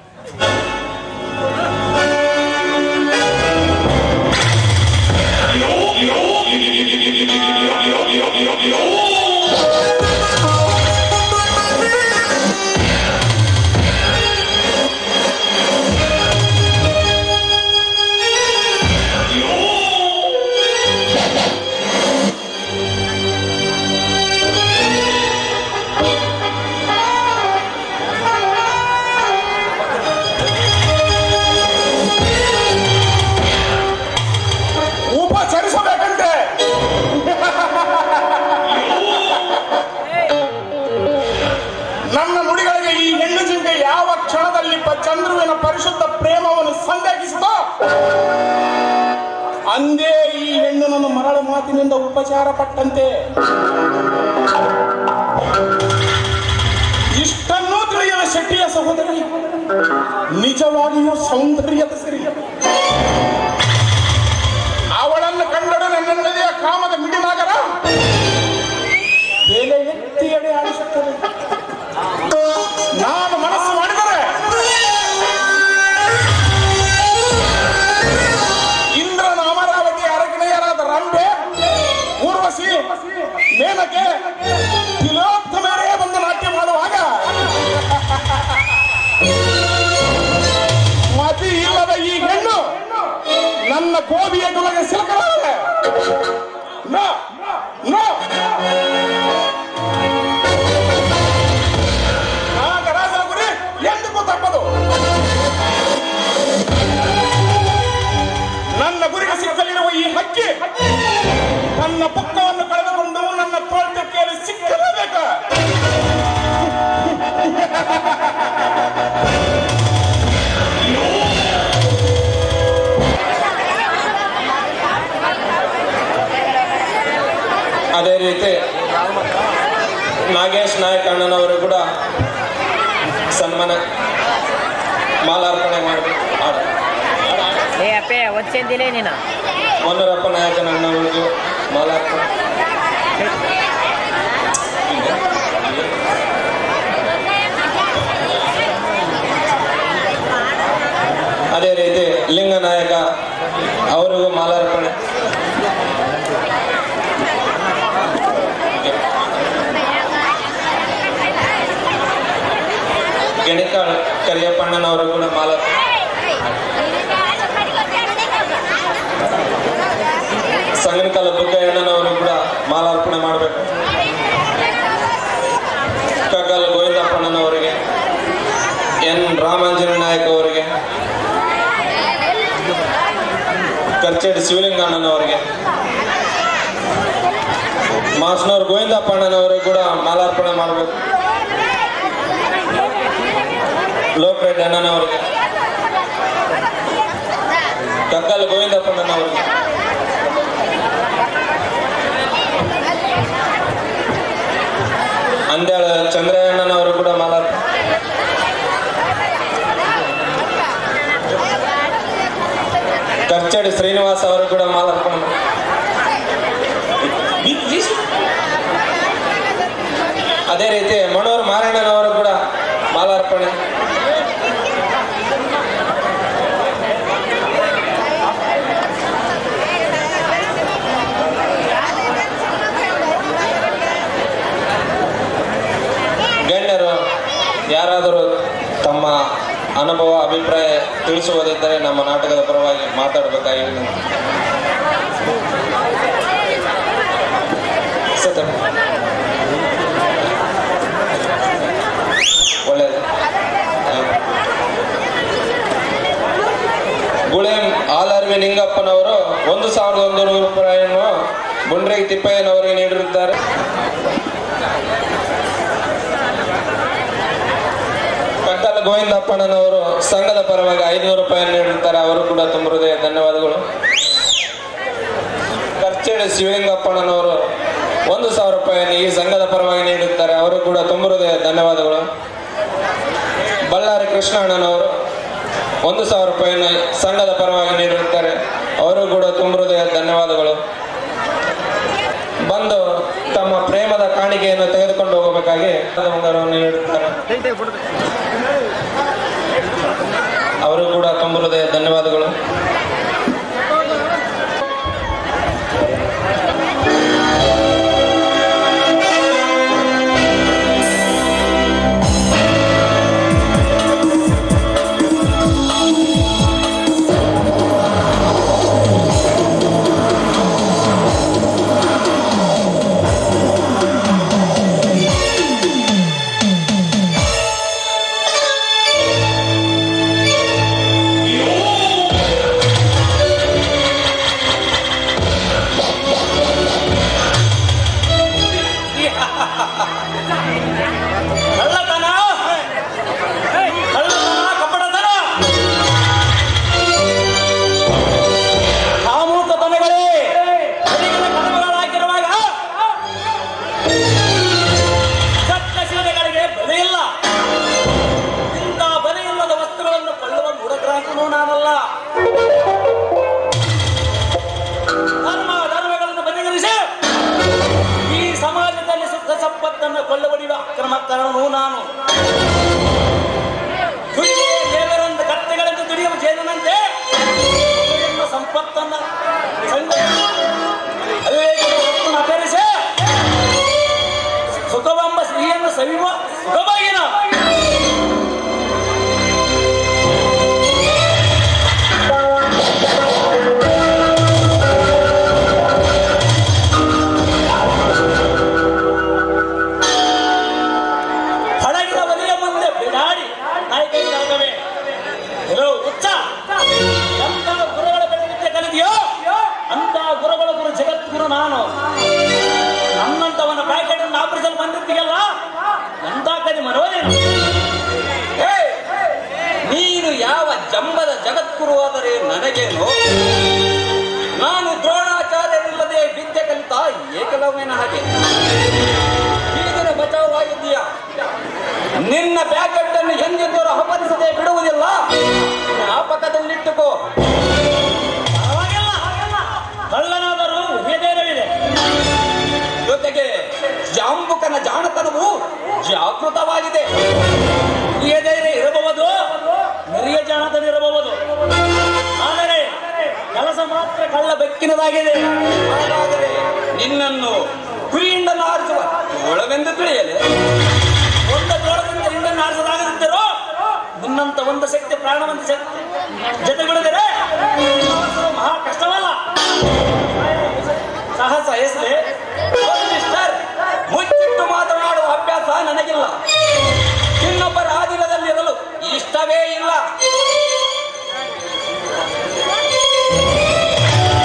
ಉಪಚರಿಸಬೇಕಂತೆ ನನ್ನ ನುಡಿಗಳಿಗೆ ಈ ಹೆಣ್ಣು ಜಿಂಕೆ ಯಾವ ಕ್ಷಣದಲ್ಲಿ ಪ- ಚಂದ್ರುವಿನ ಪರಿಶುದ್ಧ ಪ್ರೇಮವನ್ನು ಸಂದೇಹಿಸಿದೋ ಅಂದೇ ಈ ಹೆಣ್ಣು ನನ್ನ ಮರಳ ಮಾತಿನಿಂದ ಉಪಚಾರ ಪಟ್ಟಂತೆ ಇಷ್ಟನ್ನೂ ತಿಳಿಯದ ಶೆಟ್ಟಿಯ ಸಹೋದರಿ ನಿಜವಾಗಿಯೂ ಸೌಂದರ್ಯದ ಸಿರಿ ಅವಳನ್ನು ಕಂಡೊಡನೆ ನನ್ನದೆಯ ಕಾಮದ ಮಿಡಿನಾಗರ ಬೇಲೆ ಎತ್ತಿ ಎಡೆ ಆಡಿಸುತ್ತದೆ ನಾನು ಮನಸ್ಸು ಮಾಡಿದರೆ ಇಂದ್ರನ ಅಮರಾವತಿ ಅರಗಿಣೆಯರಾದ ರಂಬೆ ಊರ್ವಶಿ ಮೇನಕೆ ತಿಲೋತ್ತಮರೇ ಬಂದು ನಾಟ್ಯ ಮಾಡುವಾಗ ಮತಿ ಇಲ್ಲದ ಈ ಹೆಣ್ಣು ನನ್ನ ಗೋಬಿಯ ಗುಲಗೆ ಸಿಲಕಲಾರೆ ನೋ ನೋ ನಾಗರಾಜನ ಗುರಿ ಎಂದಿಗೂ ತಪ್ಪದು ನನ್ನ ಗುರಿಗೆ ಸಿಕ್ಕಲಿರುವ ಈ ಹಕ್ಕಿ ನನ್ನ ಪುಕ್ಕವನ್ನು ಕಳೆದುಕೊಂಡು ನನ್ನ ತೋಟಕ್ಕೆಯಲ್ಲಿ ಸಿಕ್ಕಲೇಬೇಕು ಅದೇ ರೀತಿ ನಾಗೇಶ್ ನಾಯಕ್ ಅಣ್ಣನವರು ಕೂಡ ಸನ್ಮಾನ ಮಾಲಾರ್ಪಣೆ ಮಾಡಿ ఏ అప్పే వచ్చిందిలే నేను ಮನ್ನರಪ್ಪ ನಾಯಕನ ಅಣ್ಣವರಿಗೂ ಮಾಲಾರ್ಪಣೆ ಅದೇ ರೀತಿ ಲಿಂಗನಾಯಕ ಅವರಿಗೂ ಮಾಲಾರ್ಪಣೆ ಗೆಣಿಕಾಳ್ ಕರಿಯಪ್ಪಣ್ಣನವರು ಕೂಡ ಮಾಲಾರ್ಪಣೆ ಸಂಗನಕಾಲ ಬುಗ್ಗಯ್ಯಣ್ಣನವರು ಕೂಡ ಕರ್ಚೇಡಿ ಶಿವಲಿಂಗಣ್ಣನವರಿಗೆ ಮಾಸ್ನವ್ರು ಗೋವಿಂದಪ್ಪಣ್ಣನವರಿಗೆ ಕೂಡ ಮಾಲಾರ್ಪಣೆ ಮಾಡಬೇಕು ಲೋಕರೆಡ್ಡಿ ಅಣ್ಣನವರಿಗೆ ಕಕ್ಕಲ್ ಗೋವಿಂದಪ್ಪಣ್ಣನವರಿಗೆ ಅಂದ್ಯಾಳ ಚಂದ್ರಯ್ಯಣ್ಣನವರು ಕೂಡ ಮಾಲಾರ್ಪಣೆ ಕರ್ಚಡಿ ಶ್ರೀನಿವಾಸ್ ಅವರು ಕೂಡ ಮಾಲಾರ್ಪಣೆ ಮಾಡಿ- ಅದೇ ರೀತಿ ಮನೋಹರ್ ಮಾರಣ್ಣನವರು ಕೂಡ ಮಾಲಾರ್ಪಣೆ ಗಣ್ಯರು ಯಾರಾದರೂ ತಮ್ಮ ಅನುಭವ ಅಭಿಪ್ರಾಯ ತಿಳಿಸುವುದಿದ್ದರೆ ನಮ್ಮ ನಾಟಕದ ಪರವಾಗಿ ಮಾತಾಡಬೇಕಾಗಿ ವಿನಂತಿ. ಸತ್ಯ. ಒಳ್ಳೆಯದು ಗುಳೆ ಆಲರ್ವಿ ನಿಂಗಪ್ಪನವರು ಒಂದು ಸಾವಿರದ ಒಂದು ನೂರು ರೂಪಾಯಿಯನ್ನು ಗುಂಡ್ರೇಗಿ ತಿಪ್ಪಯ್ಯನವರಿಗೆ ನೀಡಿರುತ್ತಾರೆ ಕಟ್ಟಲ ಗೋವಿಂದಪ್ಪಣ್ಣನವರು ಸಂಘದ ಪರವಾಗಿ ಐನೂರು ರೂಪಾಯಿಯನ್ನು ನೀಡಿರುತ್ತಾರೆ ಅವರು ಕೂಡ ತುಂಬ ಹೃದಯ ಧನ್ಯವಾದಗಳು ಕರ್ಚೇಡಿ ಶಿವಲಿಂಗಪ್ಪಣ್ಣನವರು ಒಂದು ಸಾವಿರ ರೂಪಾಯಿಯನ್ನು ಈ ಸಂಘದ ಪರವಾಗಿ ನೀಡುತ್ತಾರೆ ಅವರು ಕೂಡ ತುಂಬ ಹೃದಯ ಧನ್ಯವಾದಗಳು ಬಳ್ಳಾರಿ ಕೃಷ್ಣಣ್ಣನವರು ಒಂದು ಸಾವಿರ ರೂಪಾಯಿಯನ್ನು ಸಂಘದ ಪರವಾಗಿ ನೀಡಿರುತ್ತಾರೆ ಅವರು ಕೂಡ ತುಂಬ ಹೃದಯ ಧನ್ಯವಾದಗಳು ಬಂದು ತಮ್ಮ ಪ್ರೇಮದ ಕಾಣಿಕೆಯನ್ನು ತೆಗೆದುಕೊಂಡು ಹೋಗಬೇಕಾಗಿ ಮುಂಗಾರವನ್ನು ನೀಡುತ್ತಾರೆ ಅವರು ಕೂಡ ತುಂಬ ಹೃದಯ ಧನ್ಯವಾದಗಳು ಕಳ್ಳತನ ಕಳ್ಳತನ ಕಪಟತನ ಕಾಮೂಕತನಗಳೇ ಬದುಕಿನ ಕದಗಳಾಗಿರುವಾಗ ಸತ್ಯಶೀಲಗಳಿಗೆ ಬೆಲೆ ಇಲ್ಲ ಇಂಥ ಬೆಲೆ ಇಲ್ಲದ ವಸ್ತುಗಳನ್ನು ಕೊಳ್ಳುವ ಮೂಢಗ್ರಾಹಕನು ನಾನಲ್ಲ ಧರ್ಮ ಧರ್ಮಗಳನ್ನು ಬದಿಗಿರಿಸಿ ಈ ಸಮಾಜದಲ್ಲಿ ಸುಖ ಸಂಪತ್ತನ್ನು ಕೊಳ್ಳಬಡಿಯುವ ಅಕ್ರಮಕಾರನು ನಾನು ದುಡಿಯುವ ದೇವರಂತ ಕತ್ತೆಗಳನ್ನು ದುಡಿಯುವ ಜೇನಂತೆ ಎನ್ನುವ ಸಂಪತ್ತನ್ನ ಸಂಗ್ರಹಿಸಿ ಅವಿವೇಕದ ಹಕ್ಕನ್ನು ಅಪಹರಿಸಿ ಸುಖವೆಂಬ ಸ್ತ್ರೀಯನ್ನು ಸವಿಯುವ ಸುಖವಾಗಿನ ಹಡಗಿನ ಬದಿಯ ಮುಂದೆ ಬಿಡಾಡಿ ನಾಯಿ ಕೈ ಜಾಗವೇ ಇರೋ ಹುಚ್ಚ ಎಂತ ಗುರುಗಳ ಬೆಳವಿದ್ಯೆ ಕಲಿದೆಯೋ ಅಂತ ಗುರುಗಳ ಗುರು ಜಗದ್ಗುರು ನಾನು ನನ್ನಂತವನ ಪ್ಯಾಕೆಟ್ ಅನ್ನು ಆಪರಿಸಲು ಬಂದಿದ್ದೀಯಲ್ಲ ಎಂತ ಕದಿ ಮರೋದೇನು ಹೇ, ನೀನು ಯಾವ ಜಂಬದ ಜಗದ್ಗುರುವಾದರೆ ನನಗೇನು ನಾನು ದ್ರೋಣಾಚಾರ್ಯರಿಲ್ಲದೆ ವಿದ್ಯೆ ಕಲಿತ ಏಕಲವ್ಯನ ಹಾಗೆ ಈಗಿನ ಬಚಾವಾಗಿದ್ದೀಯ ನಿನ್ನ ಪ್ಯಾಕೆಟ್ ಅನ್ನು ಎಂದಿದ್ದರೂ ಅಪರಿಸದೆ ಬಿಡುವುದಿಲ್ಲ ಜ್ಞಾಪಕದಲ್ಲಿಟ್ಟುಕೋ ಪರವಾಗಿಲ್ಲ. ಕಳ್ಳನಾದರೂ ಹೃದಯವಿದೆ ಜೊತೆಗೆ ಜಾಂಬುಕನ ಜಾಣತನವು ಜಾಗೃತವಾಗಿದೆ ಹಿರಿಯದೇನೆ ಇರಬಹುದು ಹಿರಿಯ ಜಾಣತನ ಇರಬಹುದು ಆದರೆ ಕೆಲಸ ಮಾತ್ರ ಕಳ್ಳ ಬೆಕ್ಕಿನದಾಗಿದೆ ಹಾಗಾದರೆ ನಿನ್ನನ್ನು ಕುರಿಯಿಂದ ನಾರಿಸುವ ಒಳವೆಂದು ತಿಳಿಯಲಿ ಒಂದು ಜೋಳದಿಂದ ಹಿಂಡನ್ನು ಆರಿಸದಾಗದಿದ್ದರೂ ನಿನ್ನಂತ ಒಂದು ಶಕ್ತಿ ಪ್ರಾಣವಂತ ಶಕ್ತಿ ಜೊತೆಗೊಳಿದರೆ ಮಹಾ ಕಷ್ಟವಲ್ಲ ಸಾಹಸ ಹೆಸರೇ ಮಿಸ್ಟರ್ ಮುಚ್ಚಿಟ್ಟು ಮಾತನಾಡುವ ಅಭ್ಯಾಸ ನನಗಿಲ್ಲ ಇನ್ನೊಬ್ಬರ ಆದಿಲದಲ್ಲಿರಲು ಇಷ್ಟವೇ ಇಲ್ಲ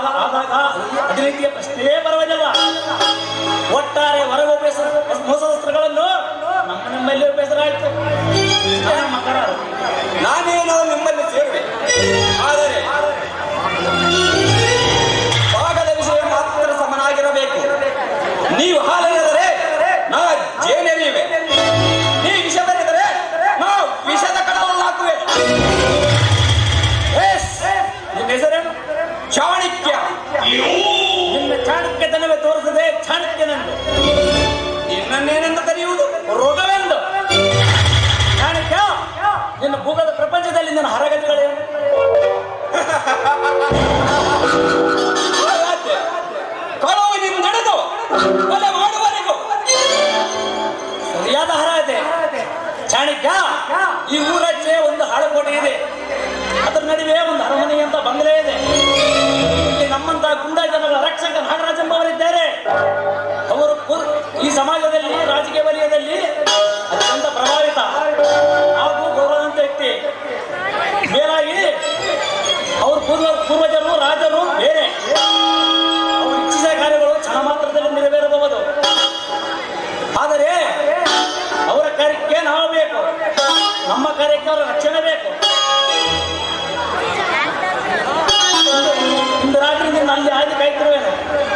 ಆದಾಗ ಅದೇ ರೀತಿಯ ಪ್ರಶ್ನೆಯೇ ಬರುವುದಿಲ್ಲ ಒಟ್ಟಾರೆ ಹೊರಗೆ ಉಪಯೋಗಿಸ ಮೋಸ ವಸ್ತ್ರಗಳನ್ನು ನಮ್ಮ ನಮ್ಮಲ್ಲಿ ಉಪಯೋಗಿಸಲಾಯಿತು ಮಕ್ಕಳ ನಾನೇನೋ ನಿಮ್ಮಲ್ಲಿ ಸೇರುವೆ ಆದರೆ ಭಾಗದ ವಿಷಯ ಮಾತ್ರ ಸಮನಾಗಿರಬೇಕು ನೀವು ಹಾಲೆರೆದರೆ ನಾ ಜೇನೆರಿಯುವೆ ನೀ ವಿಷ ಬೆರೆದರೆ ನಾ ವಿಷದ ಕಡಲಲ್ಲಿ ಹಾಕುವೆ ಎಸ್! ನಿನ್ನ ಹೆಸರೇನು ಚಾಣಕ್ಯ ನಿನ್ನ ಚಾಣಕ್ಯತನವೇ ತೋರಿಸದೆ ಚಾಣಕ್ಯನೆಂದು ನಿನ್ನನ್ನೇನೆಂದು ಕರೆಯುವುದು ರೋಗವೆಂದು ಚಾಣಕ್ಯ ನಿನ್ನ ಭೂಗದ ಪ್ರಪಂಚದಲ್ಲಿ ನನ್ನ ಹರಗತಿಗಳೇನು ಹಾಗಾದ್ರೆ ಕಳುವು ನಿಮ್ ನಡೆದು ಕೊಲೆ ಮಾಡುವವರೆಗೂ ಸರಿಯಾದ ಹರ ಇದೆ ಚಾಣಕ್ಯ ಈ ಊರಚ್ಚೆ ಒಂದು ಹಾಳುಕೋಟೆ ಇದೆ ಅದರ ನಡುವೆ ಒಂದು ಅರಮನೆ ಅಂತ ಬಂಗಲೆ ಇದೆ ಇಲ್ಲಿ ನಮ್ಮಂತ ಗುಂಡಾ ಜನರ ರಕ್ಷಕ ನಾಗರಾಜ್ ಎಂಬವರಿದ್ದಾರೆ ಅವರು ಪೂರ್- ಈ ಸಮಾಜದಲ್ಲಿ ರಾಜಕೀಯ ವಲಯದಲ್ಲಿ ಅತ್ಯಂತ ಪ್ರಭಾವಿತ ಹಾಗೂ ಗೌರವಾನ್ವಿತ ವ್ಯಕ್ತಿ ಮೇಲಾಗಿ ಅವ್ರ ಪೂರ್ವ ಪೂರ್ವಜರು ರಾಜರು ಬೇರೆ ಅವರು ಇಚ್ಛಿಸಿದ ಕಾರ್ಯಗಳು ಕ್ಷಣ ಮಾತ್ರದಲ್ಲಿ ನೆರವೇರಬಹುದು ಆದರೆ ಅವರ ಕಾರ್ಯಕ್ಕೆ ನಾವು ಬೇಕು ನಮ್ಮ ಕಾರ್ಯಕ್ಕೆ ಅವರ ರಕ್ಷಣೆ ಬೇಕು ಇಂದು ರಾತ್ರಿ ನಿನ್ನ ಅಲ್ಲಿ ಆಯ್ದು ಕಾಯ್ತಿರುವೇನು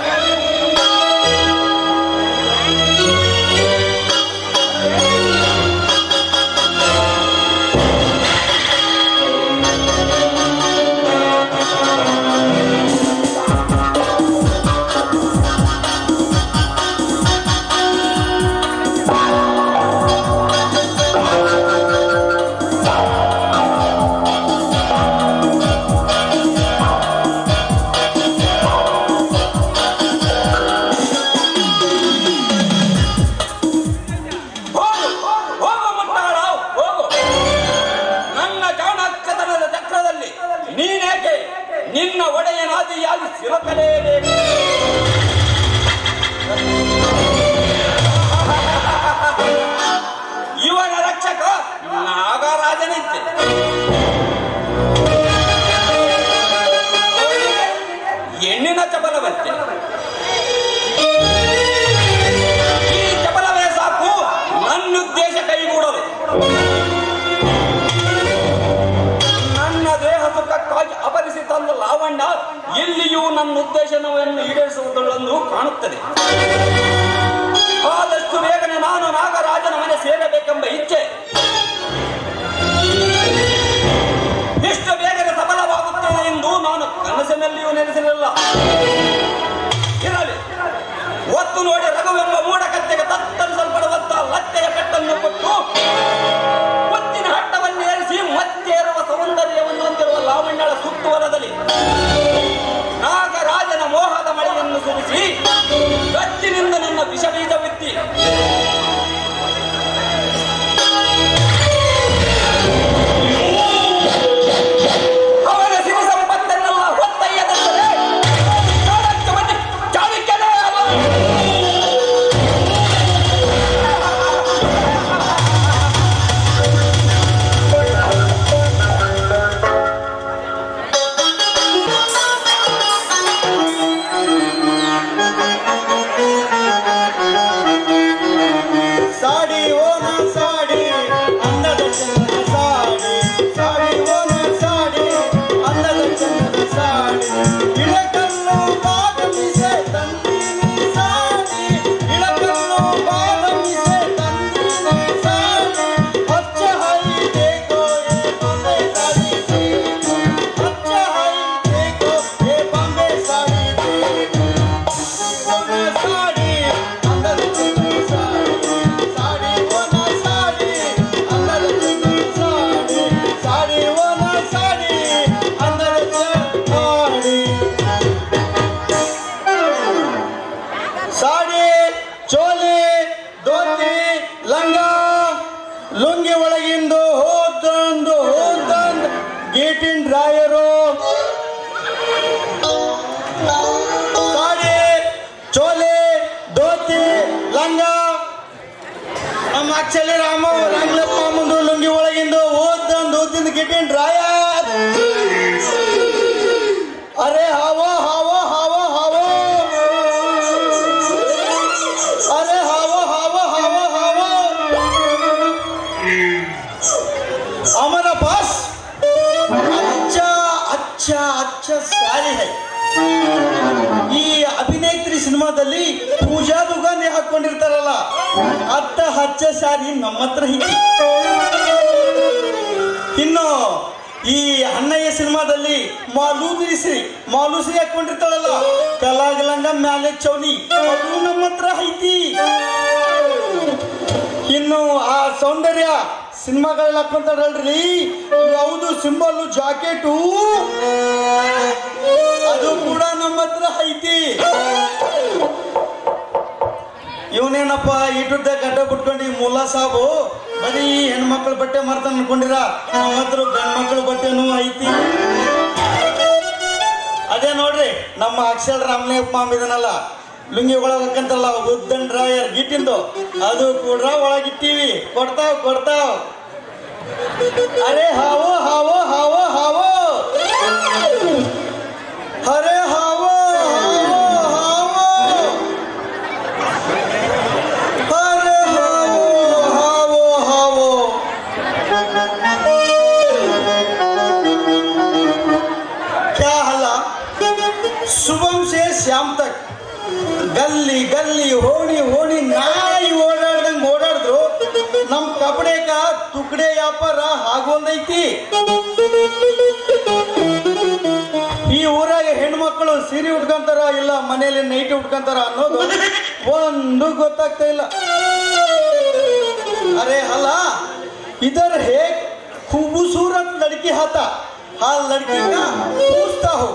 ಹೋಗು ಹೋಗು ಮುಟ್ಟಾಳ ಹೋಗು ನನ್ನ ಚಾಣಾಕ್ಷತನದ ಚಕ್ರದಲ್ಲಿ ನೀನೇಕೆ ನಿನ್ನ ಒಡೆಯನಾದಿಯಾಗಿ ಸಿಲಕಲೇಬೇಕು ಇವನ ರಕ್ಷಕ ನಾಗರಾಜನಿದ್ದೆ ಹೆಣ್ಣಿನ ಚಪಲವಂತೆ ಈ ಚಪಲವೇ ಸಾಕು ನನ್ನ ಉದ್ದೇಶ ಕೈಗೂಡಲು ನನ್ನ ದೇಹ ಸುಖಕ್ಕಾಗಿ ಅಪರಿಸಿ ತಂದ ಲಾವಣ್ಯ ಎಲ್ಲಿಯೂ ನನ್ನ ಉದ್ದೇಶವನ್ನು ಈಡೇರಿಸುವುದನ್ನು ಕಾಣುತ್ತದೆ ಆದಷ್ಟು ಬೇಗನೆ ನಾನು ನಾಗರಾಜನ ಮನೆ ಸೇರಬೇಕೆಂಬ ಇಚ್ಛೆ ಇಷ್ಟು ಬೇಗನೆ ಸಫಲವಾಗುತ್ತೇನೆ ಎಂದು ನಾನು ಕನಸಿನಲ್ಲಿಯೂ ನೆನೆಸಿರಲಿಲ್ಲ ಇರಲಿ ಒತ್ತು ನೋಡಿ ರಘುವೆಂಬ ಮೂಢಕತ್ತೆಗೆ ತತ್ತರಿಸಲ್ಪಡುವಂತ ಲತ್ತೆಯ ಪೆಟ್ಟನ್ನು ಕೊಟ್ಟು ಮುತ್ತಿನ ಹಟ್ಟವನ್ನು ಏರಿಸಿ ಮತ್ತೇರುವ ಸೌಂದರ್ಯವನ್ನು ಹೊಂದಿರುವ ಲಾವಣ್ಯಳ ಸುತ್ತುವರದಲ್ಲಿ ನಾಗರಾಜನ ಮೋಹದ ಮಳೆಯನ್ನು ಸುರಿಸಿ ಗಚ್ಚಿನಿಂದ ನನ್ನ ವಿಷಬೀಜ ಬಿತ್ತಿ ಅವನ ಸಿರಿ ಸಂಪತ್ತನ್ನೆಲ್ಲ ಹೊತ್ತೊಯ್ಯದಂದರೆ ಚಾಣಕ್ಯ ಮಂದಿ ಚಾಣಕ್ಯನೇ ಅಲ್ಲ ಸಾಡಿ ಓನ ಸಾಡಿ ಅನ್ನದ ಚಂದ ಸಾಡಿ ಸಾಡಿ ಓನ ಸಾಡಿ ಅನ್ನದ ಚಂದ ಸಾಡಿ ಇಳಕಲ್ಲು ಬಾಗಮಿಸೆ ತಂದಿನಿ ಸಾಡಿ ಇಳಕಲ್ಲು ಬಾಗಮಿಸೆ ತಂದಿನಿ ಸಾಡಿ ಹಚ್ಚ ಹೈ ದೇಕೋ ಏ ಬಾಂಬೆ ಸಾಡಿ ದೇಕೋ ಹಚ್ಚ ಹೈ ದೇಕೋ ಏ ಬಾಂಬೆ ಸಾಡಿ ದೇಕೋ ಓನ ಸಾಡಿ ಅನ್ನದ ಚಂದ ಸಾಡಿ ಸಾಡಿ ಓನ ಸಾಡಿ ಅನ್ನದ ಚಂದ ಸಾಡಿ ಸಾಡಿ ಓನ ಸಾಡಿ ಅನ್ನದ ಚಂದ ಸಾಡಿ ಸಾಡಿ ಚೋಲಿ ಧೋತಿ ಲಂಗ ಲುಂಗಿ ಒಳಗಿಂದು ಹೋದಂದು ಹೋದಂದು ಗೇಟಿನ ಡ್ರಾಯರು ಸಾಡಿ ಚೋಲಿ ಧೋತಿ ಲಂಗ ನಮ್ಮ ಅಚ್ಚಲಿ ರಾಮ ರಂಗ್ಲಪ್ಪ ಮುಂದು ಲುಂಗಿ ಒಳಗಿಂದು ಓದಂದು ಓದಿಂದ ಗಿಟ್ಟಿನ ಡ್ರಾಯರ್ ಅರೆ ಹಾವ ಹಾವ ಸಿನಿಮಾದಲ್ಲಿ ಪೂಜಾ ದುಗಾನಿ ಹಾಕೊಂಡಿರ್ತಾರಲ್ಲ ಅತ್ತ ಹಚ್ಚ ಸಾರಿ ನಮ್ಮ ಹತ್ರ ಹಿಂಗೆ ಇನ್ನು ಈ ಅಣ್ಣಯ್ಯ ಸಿನಿಮಾದಲ್ಲಿ ಮಾಲೂದಿರಿಸಿ ಮಾಲೂಸಿ ಹಾಕೊಂಡಿರ್ತಾಳಲ್ಲ ಕಲಾಗಲಂಗ ಮ್ಯಾಲೆ ಚೌನಿ ಅದು ನಮ್ಮ ಹತ್ರ ಐತಿ ಇನ್ನು ಆ ಸೌಂದರ್ಯ ಸಿನಿಮಾಗಳಲ್ಲಿ ಹಾಕೊಂತಾರಲ್ರಿ ಯಾವುದು ಸಿಂಬಲ್ ಜಾಕೆಟು ಅದು ಕೂಡ ನಮ್ಮ ಹತ್ರ ಐತಿ ಇವನೇನಪ್ಪ ಇಟ್ಟುದ್ದ ಗಡ್ಡ ಬಿಟ್ಕೊಂಡು ಈ ಮುಲ್ಲಾ ಸಾಬು ಬರೀ ಹೆಣ್ಮಕ್ಳ ಬಟ್ಟೆ ಮಾರ್ತಾನ ಅನ್ಕೊಂಡಿರ ನಮ್ಮ ಹತ್ರ ಗಂಡ್ಮಕ್ಳ ಬಟ್ಟೆನೂ ಐತಿ ಅದೇ ನೋಡ್ರಿ ನಮ್ಮ ಅಕ್ಷಲ್ ರಾಮಲಿಂಗಪ್ಪ ಇದನ್ನಲ್ಲ ಲುಂಗಿ ಒಳಗಂತಲ್ಲ ಉದ್ದನ್ ಡ್ರಾಯರ್ ಗಿಟ್ಟಿಂದು ಅದು ಕೂಡ ಒಳಗಿಟ್ಟಿವಿ ಕೊಡ್ತಾವ್ ಕೊಡ್ತಾವ್ ಅರೆ ಹಾವೋ ಹಾವೋ ಹಾವೋ ಹಾವೋ ಅರೆ ಹಾವೋ ಹಾವೋ ಹಾವೋ ಅರೆ ಹಾವೋ ಹಾವೋ ಹಾವೋ क्या हल्ला शुभम से शाम तक ಗಲ್ಲಿ ಗಲ್ಲಿ ಹೋಣಿ ಹೋಣಿ ನಾಯಿ ಓಡಾಡ್ದಂಗೆ ಓಡಾಡಿದ್ರು ನಮ್ಮ ಕಪಡೆಗ ತುಕಡೆ ವ್ಯಾಪಾರ ಆಗೋದೈತಿ ಈ ಊರಾಗ ಹೆಣ್ಮಕ್ಳು ಸೀರೆ ಉಟ್ಕೊಂತಾರ ಇಲ್ಲ ಮನೇಲಿ ನೈಟ್ ಉಟ್ಕೊಂತಾರ ಅನ್ನೋದು ಒಂದು ಗೊತ್ತಾಗ್ತಾ ಇಲ್ಲ अरे हला इधर है खूबसूरत लड़की हाथा हाँ लड़की का पूछता हो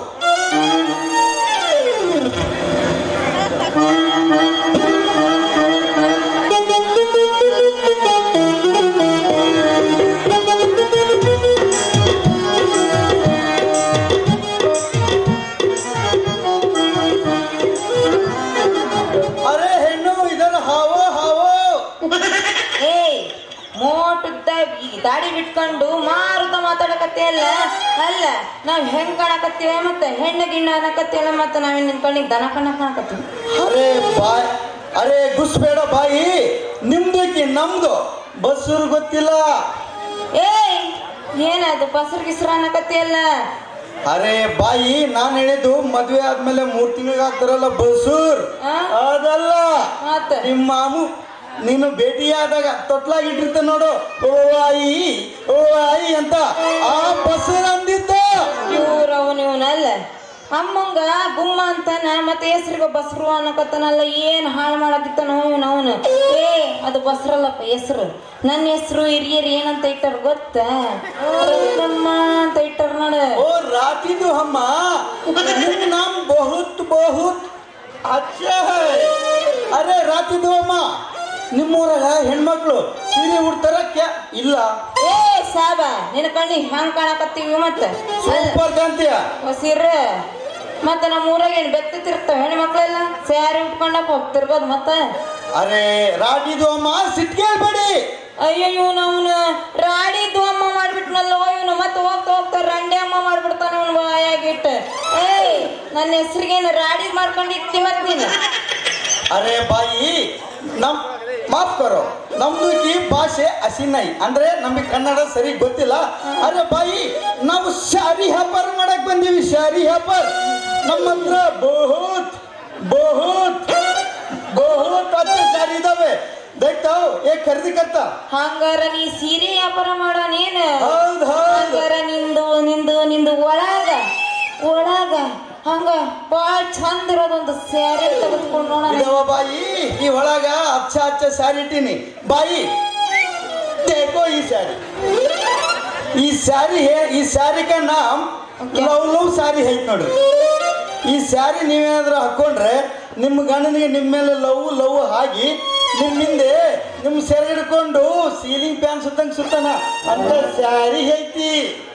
अरे हेनु इधर हावो हावो ಏಯ್ ಮೋಟುದ್ದ ಈ ದಾಡಿ ಬಿಟ್ಕೊಂಡು ಮಾರುತ ಮಾತಾಡಕತ್ತಿಯಲ್ಲ ಅಲ್ಲ ನಾವ್ ಹೆಂಗ್ ಕಾಣಕತ್ತೀವ ಮತ್ತೆ ಹೆಣ್ಣು ಗಿಣ್ಣು ಅನ್ನಕತ್ತಿಯಲ್ಲ ಮತ್ತೆ ನಾವೇನ್ ನಿನ್ಕೊಂಡಿಗ್ ದನ ಕಣ್ಣ ಕಾಣಕತ್ತೀವಿ ಅರೆ ಬಾಯ್ ಅರೆ ಗುಸ್ಬೇಡ ಬಾಯಿ ನಿಮ್ದಕ್ಕೆ ನಮ್ದು ಬಸ್ಸೂರು ಗೊತ್ತಿಲ್ಲ ಏಯ್ ಏನದು ಬಸರು ಗಿಸ್ರು ಅನ್ನಕತ್ತಿಯಲ್ಲ ಅರೆ ಬಾಯಿ ನಾನ್ ಹೇಳಿದ್ದು ಮದ್ವೆ ಆದ್ಮೇಲೆ ಮೂರ್ ತಿಂಗಳಿಗೆ ಆಗ್ತಾರಲ್ಲ ಬಸ್ಸೂರ್ ಆ? ಅದಲ್ಲ ಮತ್ತ ನಿಮ್ಮ ಮಾಮು ನೀನು ಭೇಟಿಯಾದಾಗ ತೊಟ್ಲಾಗಿಟ್ಟಿರ್ತ ನೋಡು ಓ ಆಯಿ ಓ ಆಯಿ ಅಂತ ಆ ಬಸ್ಸೂರ್ ಅಂದಿದ್ದ ಇವ್ರವನ್ ಇವನಲ್ಲ ಅಮ್ಮಂಗ ಗುಮ್ಮ ಅಂತಾನ ಮತ್ತೆ ಹೆಸ್ರಿಗೆ ಬಸ್ರು ಅನ್ನಕತ್ತಾನಲ್ಲ ಏನ್ ಹಾಳು ಮಾಡತ್ತಿತ್ತಾನೋ ಇವನವನು ಏ ಅದು ಬಸ್ರಲ್ಲಪ್ಪ ಹೆಸ್ರು ನನ್ನ ಹೆಸ್ರು ಹಿರಿಯರು ಏನಂತ ಇಟ್ಟಾರ ಗೊತ್ತ ರತ್ನಮ್ಮ ಅಂತ ಇಟ್ಟಾರ ನೋಡ ओ राती तो हम ನಿಮ್ ನಾಮ್ ಬಹುತ್ ಬಹುತ್ ಅಚ್ಚಾ ಹೈ ಅರೆ ರಾತಿ ಅಮ್ಮ ನಿಮ್ಮೂರಾಗ ಹೆಣ್ಮಕ್ಳು ಸೀರೆ ಉಡ್ತಾರ ಕ್ಯಾ ಇಲ್ಲ ಏ ಸಾಬ ನಿನ್ನ ಕಣ್ಣಿ ಹಂಗ್ ಕಾಣಕತ್ತೀವಿ ಮತ್ತೆ ಸೂಪರ್ ಕಾಂತಿಯ ಹಸಿರ ಮತ್ತೆ ನಮ್ಮ ಊರಾಗ ಏನ್ ಬೆತ್ತಿರ್ತಾವ ಹೆಣ್ಣು ಮಕ್ಳೆಲ್ಲ ಸ್ಯಾರಿ ಉಟ್ಕೊಂಡಪ್ಪ ಹೋಗ್ತಿರ್ಬೋದು ಮತ್ತೆ ಅರೆ ರಾಟಿದು ಅಮ್ಮ ಸಿಟ್ಕೇಳ್ಬೇಡಿ ಅಯ್ಯೋ ಇವನು ಅವನು ರಾಡಿದ್ದು ಅಮ್ಮ ಮಾಡ್ಬಿಟ್ನಲ್ಲೋ ಇವನು ಮತ್ತೆ ಹೋಗ್ತಾ ಹೋಗ್ತಾ ರಂಡೆ ಅಮ್ಮ ಮಾಡ್ಬಿಡ್ತಾನ ಅವನು ಬಾಯಾಗಿಟ್ಟು ಏಯ್ ನನ್ನ ಹೆಸ್ರಿಗೇನು ರಾಡಿ ಮಾಡ್ಕೊಂಡಿರ್ತಿ ಮತ್ ನೀನು ಅರೆ ಬಾಯಿ ನಮ್ ಮಾಫ್ ಕರೋ ನಮ್ದು ಈ ಭಾಷೆ ಹಸಿನೈ ಅಂದ್ರೆ ನಮಗೆ ಕನ್ನಡ ಸರಿ ಗೊತ್ತಿಲ್ಲ ಅರೆ ಬಾಯಿ ನಾವು ಶಾರಿ ವ್ಯಾಪಾರ ಮಾಡಕ್ ಬಂದೀವಿ ಶಾರಿ ವ್ಯಾಪಾರ ನಮ್ಮ ಹತ್ರ ಬಹುತ್ ಬಹುತ್ ಬಹುತ್ ಅಚ್ಚೆ ಶಾರಿ ಇದಾವೆ ದೇಖ್ತಾವ್ ಏ ಖರೀದಿ ಕತ್ತ ಹಂಗಾರ ನೀ ಸೀರೆ ವ್ಯಾಪಾರ ಮಾಡೋ ನೀನು ಹೌದ್ ಹೌದ್ ಹಂಗಾರ ನಿಂದು ನಿಂದು ನಿಂದು ಒಳಗ ಒಳಗ ಹಂಗ ಬಾಳ ಚಂದ ಇರೋದೊಂದು ಸ್ಯಾರಿ ತೆಗೆದುಕೊಂಡು ನೋಡೋಣ ಇದಾವ ಬಾಯಿ ಈ ಒಳಗ ಅಚ್ಚ ಅಚ್ಚ ಸ್ಯಾರಿ ಇಟ್ಟೀನಿ ಬಾಯಿ ದೇಖೋ ಈ ಸ್ಯಾರಿ ಈ ಸ್ಯಾರಿ ಹೇ- ಈ ಸ್ಯಾರಿ ಕ ನಾಮ್ ಲವ್ ಲವ್ ಸ್ಯಾರಿ ಐತ್ ನೋಡ್ರಿ ಈ ಸ್ಯಾರಿ ನೀವೇನಾದ್ರೂ ಹಾಕೊಂಡ್ರೆ ನಿಮ್ಮ ಗಂಡನಿಗೆ ನಿಮ್ಮ ಮೇಲೆ ಲವ್ ಲವ್ ಆಗಿ ನಿಮ್ಮ ಹಿಂದೆ ನಿಮ್ಮ ಸೆರೆ ಹಿಡ್ಕೊಂಡು ಸೀಲಿಂಗ್ ಫ್ಯಾನ್ ಸುತ್ತಂಗ್ ಸುತ್ತಾನ ಅಂತ ಸ್ಯಾರಿ ಐತಿ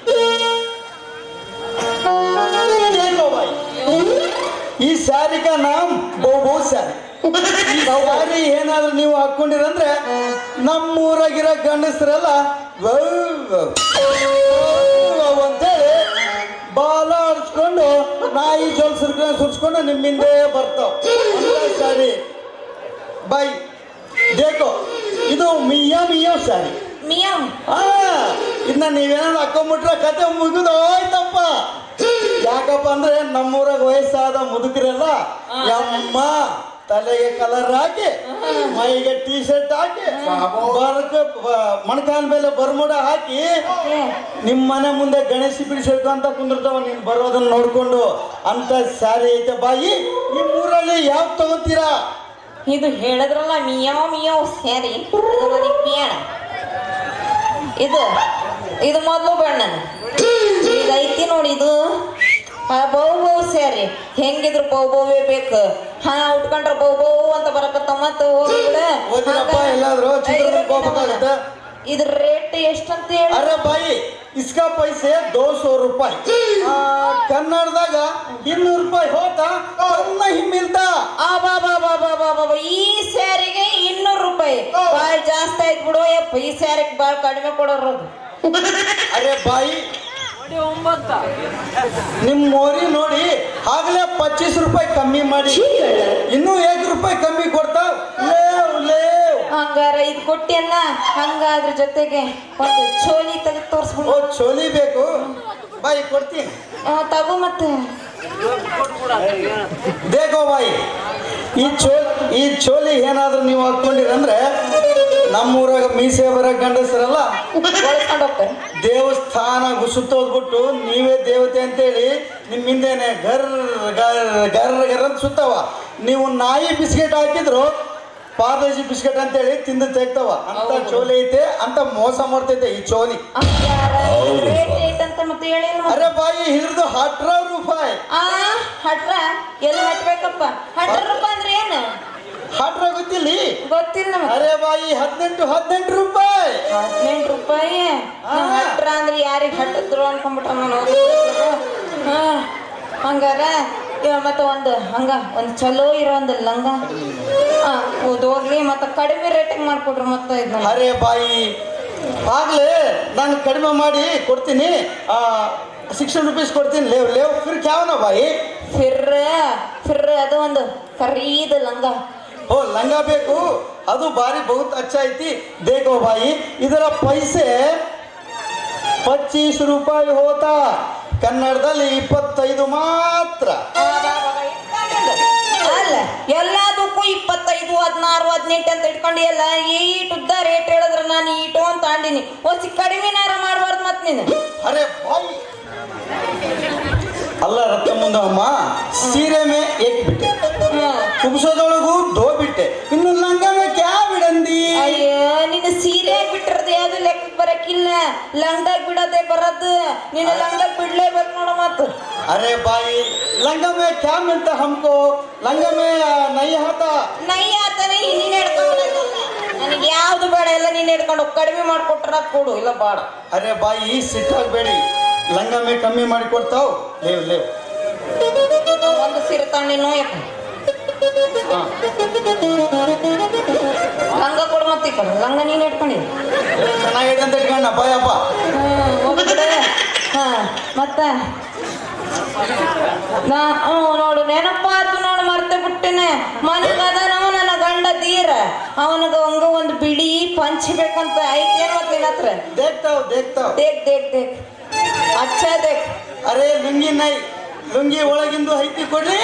ದೇಖೋ ಬಾಯಿ ಈ ಸ್ಯಾರಿ ಕ ನಾಮ್ ಬಹು ಬಹು ಸ್ಯಾರಿ ಈ ಸ್ಯಾರಿ ಏನಾದ್ರೂ ನೀವು ಹಾಕೊಂಡಿರಂದ್ರೆ ನಮ್ಮ ಊರಾಗಿರೋ ಗಂಡಸರೆಲ್ಲ ವೌ ವೌ, ವೌ ಅಂತೇಳಿ ಬಾಲ ಆಡಿಸ್ಕೊಂಡು ನಾಯಿ ಜೋಲ್ ಸುರ್ಕೊಂಡು ಸುರ್ಸ್ಕೊಂಡು ನಿಮ್ಮ ಹಿಂದೆ ಬರ್ತಾವ ಅಂತ ಸ್ಯಾರಿ ಬೈ ದೇಖೋ ಇದು ಮಿಯಾ ಮಿಯಾ ಸ್ಯಾರಿ ಮಿಯಂ ಆ ಇದನ್ನ ನೀವೇನಾದ್ರು ಹಾಕೊಂಡ್ಬಿಟ್ರೆ ಕತೆ ಮುಗಿದು ಹೋಯ್ತಪ್ಪ ಯಾಕಪ್ಪ ಅಂದ್ರೆ ನಮ್ಮೂರಾಗ ವಯಸ್ಸಾದ ಮುದುಕರೆಲ್ಲ ಯಮ್ಮ ತಲೆಗೆ ಕಲರ್ ಹಾಕಿ ಮೈಗೆ ಟೀ ಶರ್ಟ್ ಹಾಕಿ ಬರಕ ಮಣಕಾಲ ಮೇಲೆ ಬರ್ಮುಡ ಹಾಕಿ ನಿಮ್ಮ ಮನೆ ಮುಂದೆ ಗಣೇಶ ಬಿಡಿಸಬೇಕು ಅಂತ ಕುಂದಿರ್ತಾವ ನೀನು ಬರೋದನ್ನ ನೋಡ್ಕೊಂಡು ಅಂತ ಸ್ಯಾರಿ ಐತೆ ಬಾಯಿ ಈ ಊರಲ್ಲಿ ಯಾವ ತಗೋತೀರಾ ಇದು ಹೇಳಿದ್ರಲ್ಲ ಮಿಯಾವ್ ಮಿಯಾವ್ ಸ್ಯಾರಿ ಇದು ನನಗೆ ಬೇಡ ಇದು ಇದು ಮೊದಲು ಬಣ್ಣ ಈಗ ಐತಿ ನೋಡಿ ಇದು ಆ ಬಹು ಬಹು ಸ್ಯಾರಿ ಹೆಂಗಿದ್ರು ಬಹು ಬಹುವೇ ಬೇಕು ಹಾ ಉಟ್ಕೊಂಡ್ರೆ ಬಹು ಬಹು ಅಂತ ಬರಕತ್ತ ಮತ್ತೆ ಹೋಗ್ಬಿಡ ಓದಿರಪ್ಪ ಎಲ್ಲಾದ್ರೂ ಚಿತ್ರದುರ್ಗಕ್ಕೆ ಹೋಗ್ಬೇಕಾಗತ್ತೆ ಇದ್ರ ರೇಟ್ ಎಷ್ಟಂತ ಹೇಳಿ ಅರೆ ಬಾಯಿ ಇಸ್ಕಾ ಪೈಸೆ ದೋ ಸौ ರೂಪಾಯಿ ಆ, ಕನ್ನಡದಾಗ ಇನ್ನೂರು ರೂಪಾಯಿ ಹೋತಾ ತನ್ನ ಹಿಮ್ಮಿಲ್ತಾ ಆ ಬಾ ಬಾ ಬಾ ಬಾ ಬಾ ಬಾ ಬಾ. ಈ ಸ್ಯಾರಿಗೆ ಇನ್ನೂರು ರೂಪಾಯಿ ಭಾಳ ಜಾಸ್ತಿ ಆಯ್ತು ಬಿಡು ಯಪ್ಪ ಈ ಸ್ಯಾರಿಗೆ ಭಾಳ ಕಡಿಮೆ ಕೊಡೋರು ಅರೆ ಬಾಯಿ ನಿಮ್ ಮೋರಿ ನೋಡಿ ಆಗ್ಲೇ ಪಚ್ಚೀಸ್ ರೂಪಾಯಿ ಕಮ್ಮಿ ಮಾಡಿ ಇನ್ನೂ ಏಕ್ ರೂಪಾಯಿ ಕಮ್ಮಿ ಕೊಡ್ತಾ ಲೇವ್ ಲೇವ್ ಹಂಗಾರ ಇದು ಕೊಟ್ಟಿಯಲ್ಲ ಹಂಗ ಅದ್ರ ಜೊತೆಗೆ ಒಂದು ಚೋಲಿ ತೆಗೆದು ಓ ತೋರಿಸ್ಬಿಡು ಚೋಲಿ ಬೇಕು ಬಾಯಿ ಕೊಡ್ತೀನಿ ಆ, ತಗೋ ಮತ್ತೆ ದೇಗೋ ಬಾಯಿ ಈ ಚೋ ಈ ಚೋಲಿ ಏನಾದ್ರೂ ನೀವು ಹಾಕೊಂಡಿರಂದ್ರೆ ನಮ್ಮೂರಾಗ ಮೀಸೆ ಬರ ಗಂಡಸರಲ್ಲ ಒಳ್ಕೊಂಡು ಹೋಗ್ತಾರೆ ದೇವಸ್ಥಾನ ಸುತ್ತೋದ್ಬಿಟ್ಟು ನೀವೇ ದೇವತೆ ಅಂತೇಳಿ ನಿಮ್ಮ ಹಿಂದೆನೆ ಗರ್ ಗರ್ ಗರ್ ಗರ್ ಅಂತ ಸುತ್ತವ ನೀವು ನಾಯಿ ಬಿಸ್ಕೆಟ್ ಹಾಕಿದ್ರು ಪಾರ್ಲೇಜಿ ಬಿಸ್ಕೆಟ್ ಅಂತೇಳಿ ತಿಂದು ತೆಗ್ತವ ಅಂತ ಚೋಲಿ ಐತೆ ಅಂತ ಮೋಸ ಮಾಡ್ತೈತೆ ಈ ಚೋಲಿ ರೇಟ್ ಏಟ್ ಅಂತ ಮತ್ತೆ ಹೇಳಿಲ್ಲ ಅರೆ ಬಾಯಿ ಹಿಡಿದು ಹಟ್ರ ರೂಪಾಯಿ ಆ ಹಟ್ರ ಎಲ್ಲಿ ಹಟ್ಬೇಕಪ್ಪ ಹಟ್ರ ರೂಪಾಯಿ ಅಂದ್ರೆ ಏನು ಹಟ್ರ ಗೊತ್ತಿಲ್ಲ ಗೊತ್ತಿಲ್ಲ ನಮಗೆ ಅರೆ ಬಾಯಿ ಹದಿನೆಂಟು ಹದಿನೆಂಟು ರೂಪಾಯಿ ಹದಿನೆಂಟು ರೂಪಾಯಿ ನಾವ್ ಹಟ್ರ ಅಂದ್ರೆ ಯಾರಿಗೆ ಹಟ್ಟಿದ್ರು ಅನ್ಕೊಂಡ್ಬಿಟ್ರ ನಾನು ಹಾ ಹಂಗಾರ ಇವ ಮತ್ತೆ ಒಂದು ಹಂಗ ಒಂದು ಚಲೋ ಇರೋ ಒಂದು ಲಂಗ ಹಾ ಹೋಗ್ಲಿ ಮತ್ತೆ ಕಡಿಮೆ ರೇಟಿಗೆ ಮಾಡ್ಕೊಡ್ರಿ ಮತ್ತೆ ಇದನ್ನ ಅರೆ ಬಾಯಿ ಆಗ್ಲೇ ನಾನು ಕಡಿಮೆ ಮಾಡಿ ಕೊಡ್ತೀನಿ ಸಿಕ್ಸ್ಟೀನ್ ರುಪೀಸ್ ಕೊಡ್ತೀನಿ ಲೇವ್ ಲೇವ್ ಫಿರ್ ಕ್ಯಾವನ ಬಾಯಿ ಫಿರ್ರ ಫಿರ್ರ ಅದು ಒಂದು ಕರೀದ ಲಂಗ ಓ ಲಂಗ ಬೇಕು ಅದು ಬಾರಿ ಬಹುತ್ ಅಚ್ಚ ಐತಿ ದೇಖೋ ಬಾಯಿ ಇದರ ಪೈಸೆ ಪಚ್ಚೀಸ್ ರೂಪಾಯಿ ಹೋತಾ ಕನ್ನಡದಲ್ಲಿ ಇಪ್ಪತ್ತೈದು ಮಾತ್ರ ಅಲ್ಲ ಎಲ್ಲದಕ್ಕೂ ಇಪ್ಪತ್ತೈದು ಹದಿನಾರು ಹದಿನೆಂಟು ಅಂತ ಇಟ್ಕೊಂಡು ಎಲ್ಲ ಈಟ್ ಉದ್ದ ರೇಟ್ ಹೇಳಿದ್ರೆ ನಾನು ಈಟು ಅಂತ ಅಂಡಿನಿ ಒಂದ್ ಕಡಿಮೆನಾರ ಮಾಡಬಾರ್ದು ಮತ್ ನೀನು ಅರೆ ಬಾಯಿ ಅಲ್ಲ ರಕ್ತ ಮುಂದ ಅಮ್ಮ ಸೀರೆ ಮೇ ಏಕ್ ಬಿಟ್ಟೆ ಕುಬ್ಸೋದೊಳಗೂ ದೋ ಬಿಟ್ಟೆ ಇನ್ನು ಲಂಗ ಮೇ ಕ್ಯಾ ಬಿಡಂದಿ ಅಯ್ಯೋ ನಿನ್ನ ಸೀರೆ ಬಿಟ್ಟಿರೋದು ಯಾವ್ದು ಲೆಕ್ಕಕ್ಕೆ ಬರಕ್ಕಿಲ್ಲ ಲಂಗದಾಗ ಬಿಡೋದೇ ಬರದ್ದು ನಿನ್ನ ಲಂಗದಾಗ ಬಿಡ್ಲೇಬೇಕು ನೋಡು ಮತ್ತ अरे भाई लंगा में क्या मिलता हमको लंगा में आ, नहीं आता ನೈ ಆತನೇ ನೀನ್ ಹಿಡ್ಕೊಂಡು ನನಗೆ ಯಾವ್ದು ಬೇಡ ಎಲ್ಲ ನೀನ್ ಹಿಡ್ಕೊಂಡು ಹೋಗ್ ಕಡಿಮೆ ಮಾಡ್ಕೊಟ್ರ ಕೊಡು ಇಲ್ಲ ಬೇಡ अरे भाई ಸಿಟ್ಟಾಗಬೇಡಿ ಲಂಗ ಮೇ ಕಮ್ಮಿ ಮಾಡಿ ಕೊಡ್ತಾವ್ ಲೇವ್ ಲೇವ್ ಒಂದು ಸೀರೆ ತಗೊಂಡಿನೋ ಯಪ್ಪ ಲಂಗ ಕೊಡು ಮತ್ತೆ ಈ ಕಡೆ ಲಂಗ ನೀನ್ ಇಟ್ಕೊಂಡಿದ್ದೆ ಚೆನ್ನಾಗಿದೆ ಅಂತ ಇಟ್ಕೊಂಡ ಬಾಯಪ್ಪ ಹ್ಮ್ ಹೋಗ್ಬಿಡೆ ಹಾ ಮತ್ತ ನಾ ಹ್ಞೂ ನೋಡು ನೆನಪಾತು ನೋಡು ಮರ್ತೆ ಬಿಟ್ಟೆನೆ ಮನೆಗದ ನಾವು ನನ್ನ ಗಂಡ ತೀರ ಅವನಿಗೆ ಹಂಗ ಒಂದು ಬಿಳಿ ಪಂಚ್ ಬೇಕಂತ ಐತೇನ್ ಮತ್ತೆ ನಿನ್ನ ಹತ್ರ ದೇಖ್ತಾವ್ ದೇಖ್ತಾವ್ ದೇಕ್ ದೇಕ್ ದೇಕ್ ಅಚ್ಚ ದೇಕ್ ಅರೆ ಲುಂಗಿ ನೈ ಲುಂಗಿ ಒಳಗಿಂದು ಐತಿ ಕೊಡ್ರಿ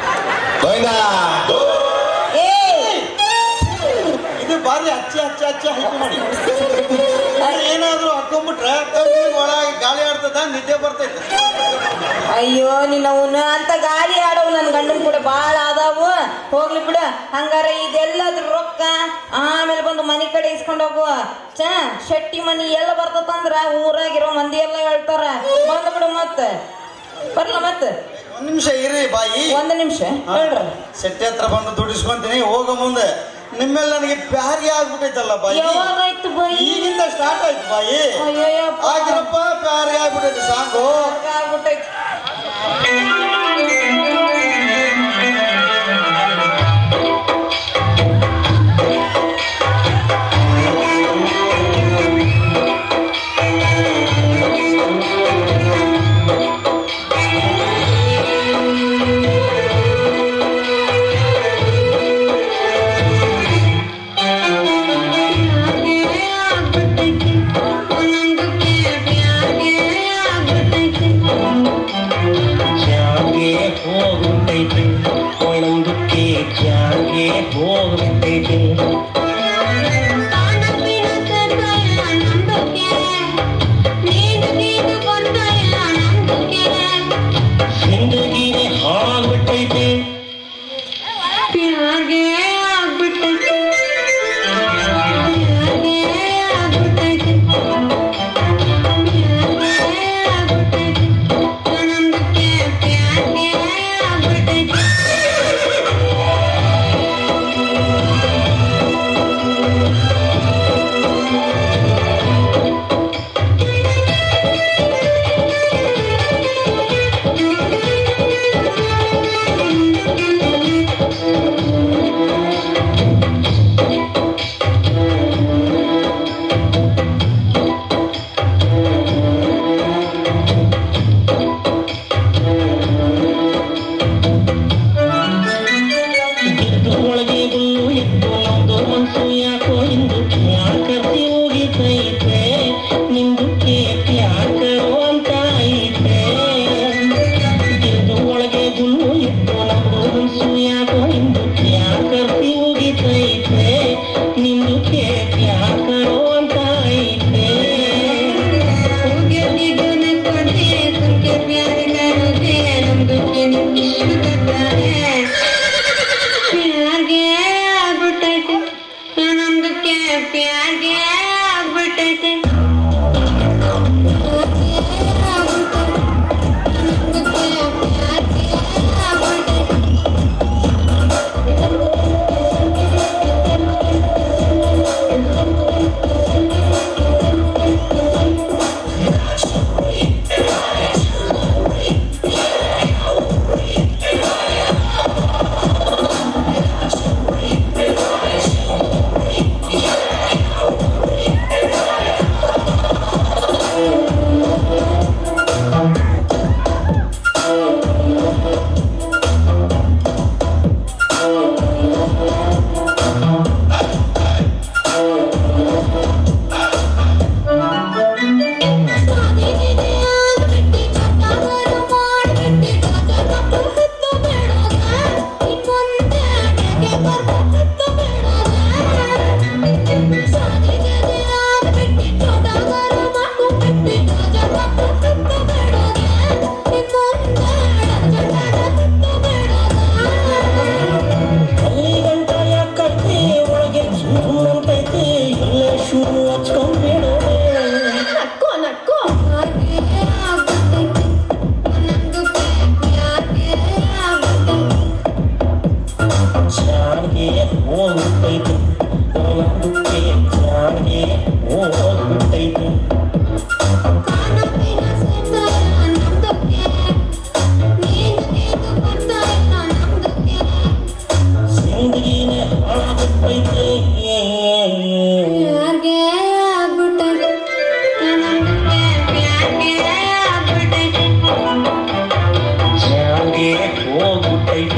ಏಯ್ ಇದು ಬಾರಿ ಹಚ್ಚಿ ಹಚ್ಚಿ ಹಚ್ಚಿ ಹೈತಿ ಮಾಡಿ ಏನಾದ್ರೂ ಹಾಕೊಂಡ್ಬಿಟ್ರೆ ಕಣ್ಣಿ ಒಳಗೆ ಗಾಳಿ ಆಡ್ತದ ನಿದ್ದೆ ಬರ್ತೈತೆ ಅಯ್ಯೋ ನಿನ್ನ ಅವನು ಅಂತ ಗಾಳಿ ಆಡವು ನನ್ನ ಗಂಡನ ಕೂಡ ಭಾಳ ಆದಾವು ಹೋಗ್ಲಿ ಬಿಡ ಹಂಗಾರ ಇದೆಲ್ಲದ್ರ ರೊಕ್ಕ ಆಮೇಲೆ ಬಂದು ಮನೆ ಕಡೆ ಇಸ್ಕೊಂಡು ಹೋಗುವ ಚ ಶೆಟ್ಟಿ ಮನಿ ಎಲ್ಲ ಬರ್ತದಂದ್ರ ಊರಾಗಿರೋ ಮಂದಿ ಎಲ್ಲ ಹೇಳ್ತಾರ ಬಂದ್ ಬಿಡು ಮತ್ತೆ ಬರ್ಲ ಮತ್ತೆ ಒಂದ್ ನಿಮಿಷ ಇರಿ ಬಾಯಿ ಒಂದ್ ನಿಮಿಷ ಹೇಳ್ರಿ ಸೆಟ್ಟೆ ಹತ್ರ ಬಂದು ದುಡಿಸ್ಕೊಂತೀನಿ ಹೋಗೋ ಮುಂದೆ ನಿಮ್ಮೆಲ್ಲ ನನಗೆ ಪ್ಯಾರಿ ಆಗ್ಬಿಟ್ಟೈತಲ್ಲ ಬಾಯಿ ಯಾವಾಗಾಯ್ತು ಬಾಯಿ ಈಗಿಂದ ಸ್ಟಾರ್ಟ್ ಆಯ್ತು ಬಾಯಿ ಅಯ್ಯಯ್ಯಪ್ಪ. ಆಗಿರಪ್ಪ ಪ್ಯಾರಿ ಆಗ್ಬಿಟ್ಟೈತೆ ಸಾಕು ಆಗ್ಬಿಟ್ಟೈತಿ Yeah.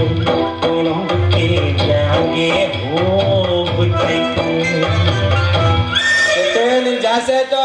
ನಂಬಿಕೆ ಮ್ಯಾಗೆ ಹೋಗ್ಬಿಟ್ಟೈತೆ ನೀನ್ ಜಾಸ್ತಿ ಆಯ್ತು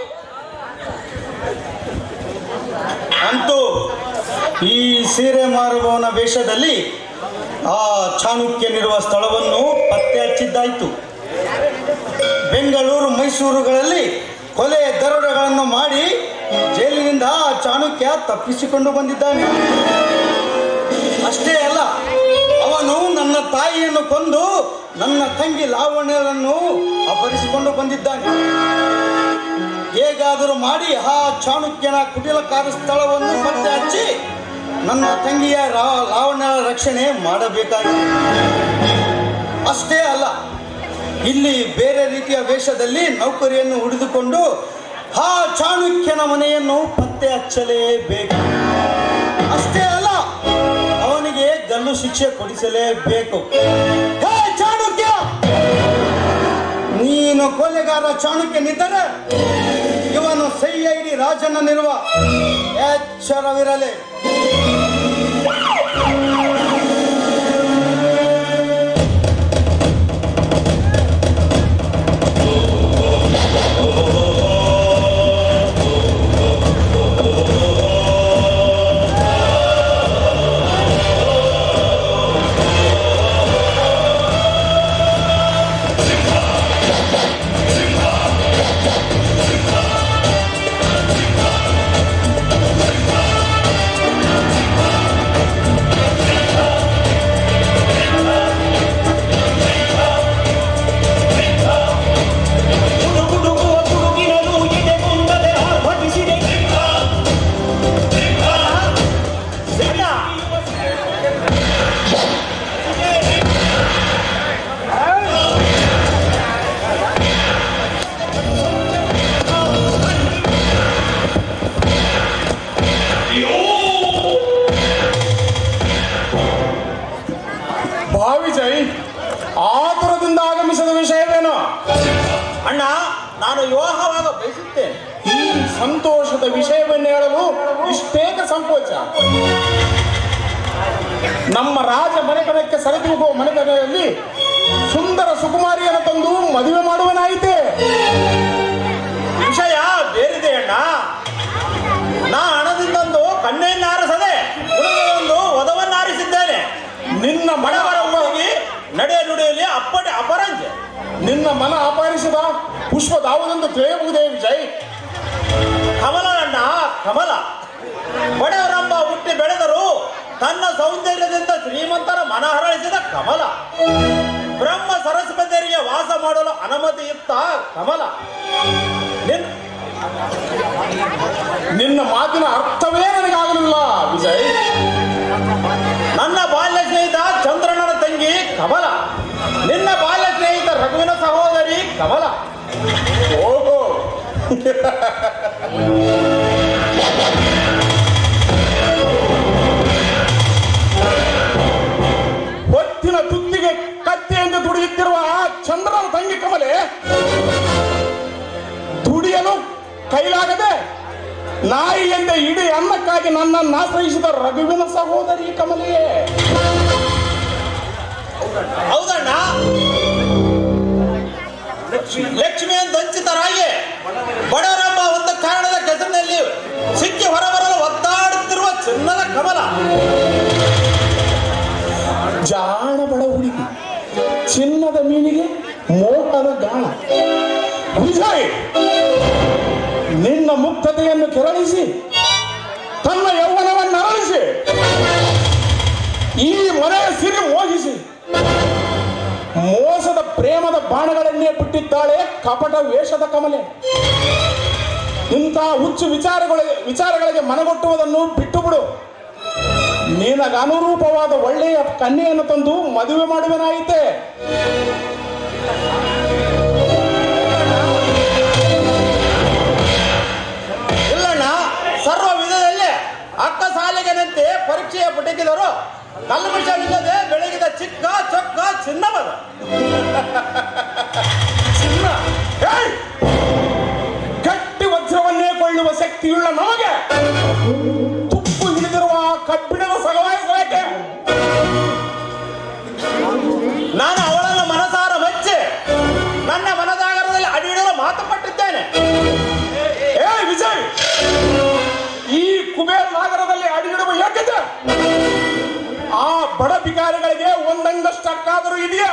ಅಂತೂ ಈ ಸೀರೆ ಮಾರುವವನ ವೇಷದಲ್ಲಿ ಆ ಚಾಣಕ್ಯನಿರುವ ಸ್ಥಳವನ್ನು ಪತ್ತೆ ಹಚ್ಚಿದ್ದಾಯಿತು ಬೆಂಗಳೂರು ಮೈಸೂರುಗಳಲ್ಲಿ ಕೊಲೆ ದರೋಡೆಗಳನ್ನು ಮಾಡಿ ಜೈಲಿನಿಂದ ಆ ಚಾಣಕ್ಯ ತಪ್ಪಿಸಿಕೊಂಡು ಬಂದಿದ್ದಾನೆ ಅಷ್ಟೇ ಅಲ್ಲ ಅವನು ನನ್ನ ತಾಯಿಯನ್ನು ಕೊಂದು ನನ್ನ ತಂಗಿ ಲಾವಣ್ಯರನ್ನು ಅಪಹರಿಸಿಕೊಂಡು ಬಂದಿದ್ದಾನೆ ಹೇಗಾದರೂ ಮಾಡಿ ಆ ಚಾಣಕ್ಯನ ಕುಟಿಲಕಾರ ಸ್ಥಳವನ್ನು ಪತ್ತೆ ಹಚ್ಚಿ ನನ್ನ ತಂಗಿಯ ರಾ- ಲಾವಣ್ಯರ ರಕ್ಷಣೆ ಮಾಡಬೇಕಾಗಿದೆ ಅಷ್ಟೇ ಅಲ್ಲ ಇಲ್ಲಿ ಬೇರೆ ರೀತಿಯ ವೇಷದಲ್ಲಿ ನೌಕರಿಯನ್ನು ಹಿಡಿದುಕೊಂಡು ಆ ಚಾಣಕ್ಯನ ಮನೆಯನ್ನು ಪತ್ತೆ ಹಚ್ಚಲೇಬೇಕು ಅಷ್ಟೇ ಅಲ್ಲ ಅವನಿಗೆ ಗಲ್ಲು ಶಿಕ್ಷೆ ಕೊಡಿಸಲೇಬೇಕು ಹೇ ಚಾಣಕ್ಯ ನೀನು ಕೊಲೆಗಾರ ಚಾಣಕ್ಯನಿದ್ದರೆ ಇವನು ಸೈ ಐಡಿ ರಾಜಣ್ಣನಿರುವ ಎಚ್ಚರವಿರಲಿ ಭಾವಿಜಯ್ ಆತುರದಿಂದ ಆಗಮಿಸಿದ ವಿಷಯವೇನು ಅಣ್ಣ ನಾನು ವಿವಾಹವಾಗ ಬಯಸುತ್ತೇನೆ ಈ ಸಂತೋಷದ ವಿಷಯವನ್ನು ಹೇಳಲು ಇಷ್ಟೇಕ ಸಂಕೋಚ ನಮ್ಮ ರಾಜ ಮನೆತನಕ್ಕೆ ಸರಿದು ಹೋಗುವ ಮನೆತನದಲ್ಲಿ ಸುಂದರ ಸುಕುಮಾರಿಯನ್ನು ತಂದು ಮದುವೆ ಮಾಡುವನಾಯಿತೆ ವಿಷಯ ಬೇರಿದೆ ಅಣ್ಣ ನಾ ಹಣದಿಂದೊಂದು ಕಣ್ಣೆಯನ್ನು ಆರಿಸದೆ ಉಳಿದೊಂದು ವಧವನ್ನು ಆರಿಸಿದ್ದೇನೆ ನಿನ್ನ ಮನ ಬಡವರ ಹುಡುಗಿ ನಡೆ ನುಡಿಯಲ್ಲಿ ಅಪ್ಪಟೆ ಅಪರಂಜೆ ನಿನ್ನ ಮನ ಅಪಹರಿಸಿದ ಪುಷ್ಪದಾವುದೆಂದು ತಿಳಿಯಬಹುದೇ ವಿಜಯ್ ಕಮಲ ಅಣ್ಣ ಕಮಲ ಬಡವರಂಬ ಹುಟ್ಟಿ ಬೆಳೆದರು ತನ್ನ ಸೌಂದರ್ಯದಿಂದ ಶ್ರೀಮಂತರ ಮನ ಹರಳಿಸಿದ ಕಮಲ ಬ್ರಹ್ಮ ಸರಸ್ವತಿಯರಿಗೆ ವಾಸ ಮಾಡಲು ಅನುಮತಿ ಇತ್ತ ಕಮಲ ನಿನ್ ನಿನ್ನ ಮಾತಿನ ಅರ್ಥವೇ ನನಗಾಗಲಿಲ್ಲ ವಿಜಯ್ ನನ್ನ ಬಾಲ್ಯ ಸ್ನೇಹಿತ ಚಂದ್ರಣ್ಣನ ತಂಗಿ ಕಮಲ ನಿನ್ನ ಬಾಲ್ಯ ಸ್ನೇಹಿತ ರಘುವಿನ ಸಹೋದರಿ ಕಮಲ ಓಹೋ ಹೊತ್ತಿನ ತುತ್ತಿಗೆ ಕತ್ತಿಯಿಂದ ದುಡಿಯುತ್ತಿರುವ ಆ ಚಂದ್ರನ ತಂಗಿ ಕಮಲೆ ದುಡಿಯಲು ಕೈಲಾಗದೆ ನಾಯಿಯಂತೆ ಇಡೀ ಅನ್ನಕ್ಕಾಗಿ ನನ್ನನ್ನು ಆಶ್ರಯಿಸಿದ ರಘುವಿನ ಸಹೋದರಿ ಕಮಲೆಯೇ ಹೌದಣ್ಣ ಲಕ್ಷ್ಮಿ ವಂಚಿತರಾಗಿ ಬಡವರೆಂಬ ಒಂದು ಕಾರಣದ ಕೆಸರಿನಲ್ಲಿ ಸಿಕ್ಕಿ ಹೊರಬರಲು ಒದ್ದಾಡುತ್ತಿರುವ ಚಿನ್ನದ ಕಮಲ ಜಾಣ ಬಡ ಹುಡುಗಿ ಚಿನ್ನದ ಮೀನಿಗೆ ಮೋಹದ ಗಾಳ ವಿಜಯ್ ನಿನ್ನ ಮುಕ್ತತೆಯನ್ನು ಕೆರಳಿಸಿ ತನ್ನ ಯೌವನವನ್ನು ಅರಳಿಸಿ ಈ ಮನೆಯ ಸಿರಿ ಮೋಹಿಸಿ ಮೋಸದ ಪ್ರೇಮದ ಬಾಣಗಳನ್ನೇ ಬಿಟ್ಟಿದ್ದಾಳೆ ಕಪಟ ವೇಷದ ಕಮಲೆ ಇಂತಹ ಹುಚ್ಚು ವಿಚಾರಗಳ ವಿಚಾರಗಳಿಗೆ ಮನಗೊಟ್ಟುವುದನ್ನು ಬಿಟ್ಟು ಬಿಡು ನಿನಗ ಅನುರೂಪವಾದ ಒಳ್ಳೆಯ ಕನ್ಯೆಯನ್ನು ತಂದು ಮದುವೆ ಮಾಡುವನಾಯಿತೆ ಇಲ್ಲಣ್ಣ ಸರ್ವ ವಿಧದಲ್ಲಿ ಅಕ್ಕ ಸಾಲಿಗೆನಂತೆ ಪರೀಕ್ಷೆಯ ಪುಟಕಿದರು ಕಲ್ಮಶವಿಲ್ಲದೆ ಬೆಳಗಿದ ಚಿಕ್ಕ ಚೊಕ್ಕ ಚಿನ್ನವದ ಚಿನ್ನ ಏಯ್! ಗಟ್ಟಿ ವಜ್ರವನ್ನೇ ಕೊಳ್ಳುವ ಶಕ್ತಿಯುಳ್ಳ ನಮಗೆ ತುಪ್ಪು ಹಿಡಿದಿರುವ ಆ ಕಬ್ಬಿಣದ ಸಲುವಾಗಿ ಬಡ ಬಿಕಾರಿಗಳಿಗೆ ಒಂದಂಗಷ್ಟು ಅಕ್ಕಾದರೂ ಇದೆಯಾ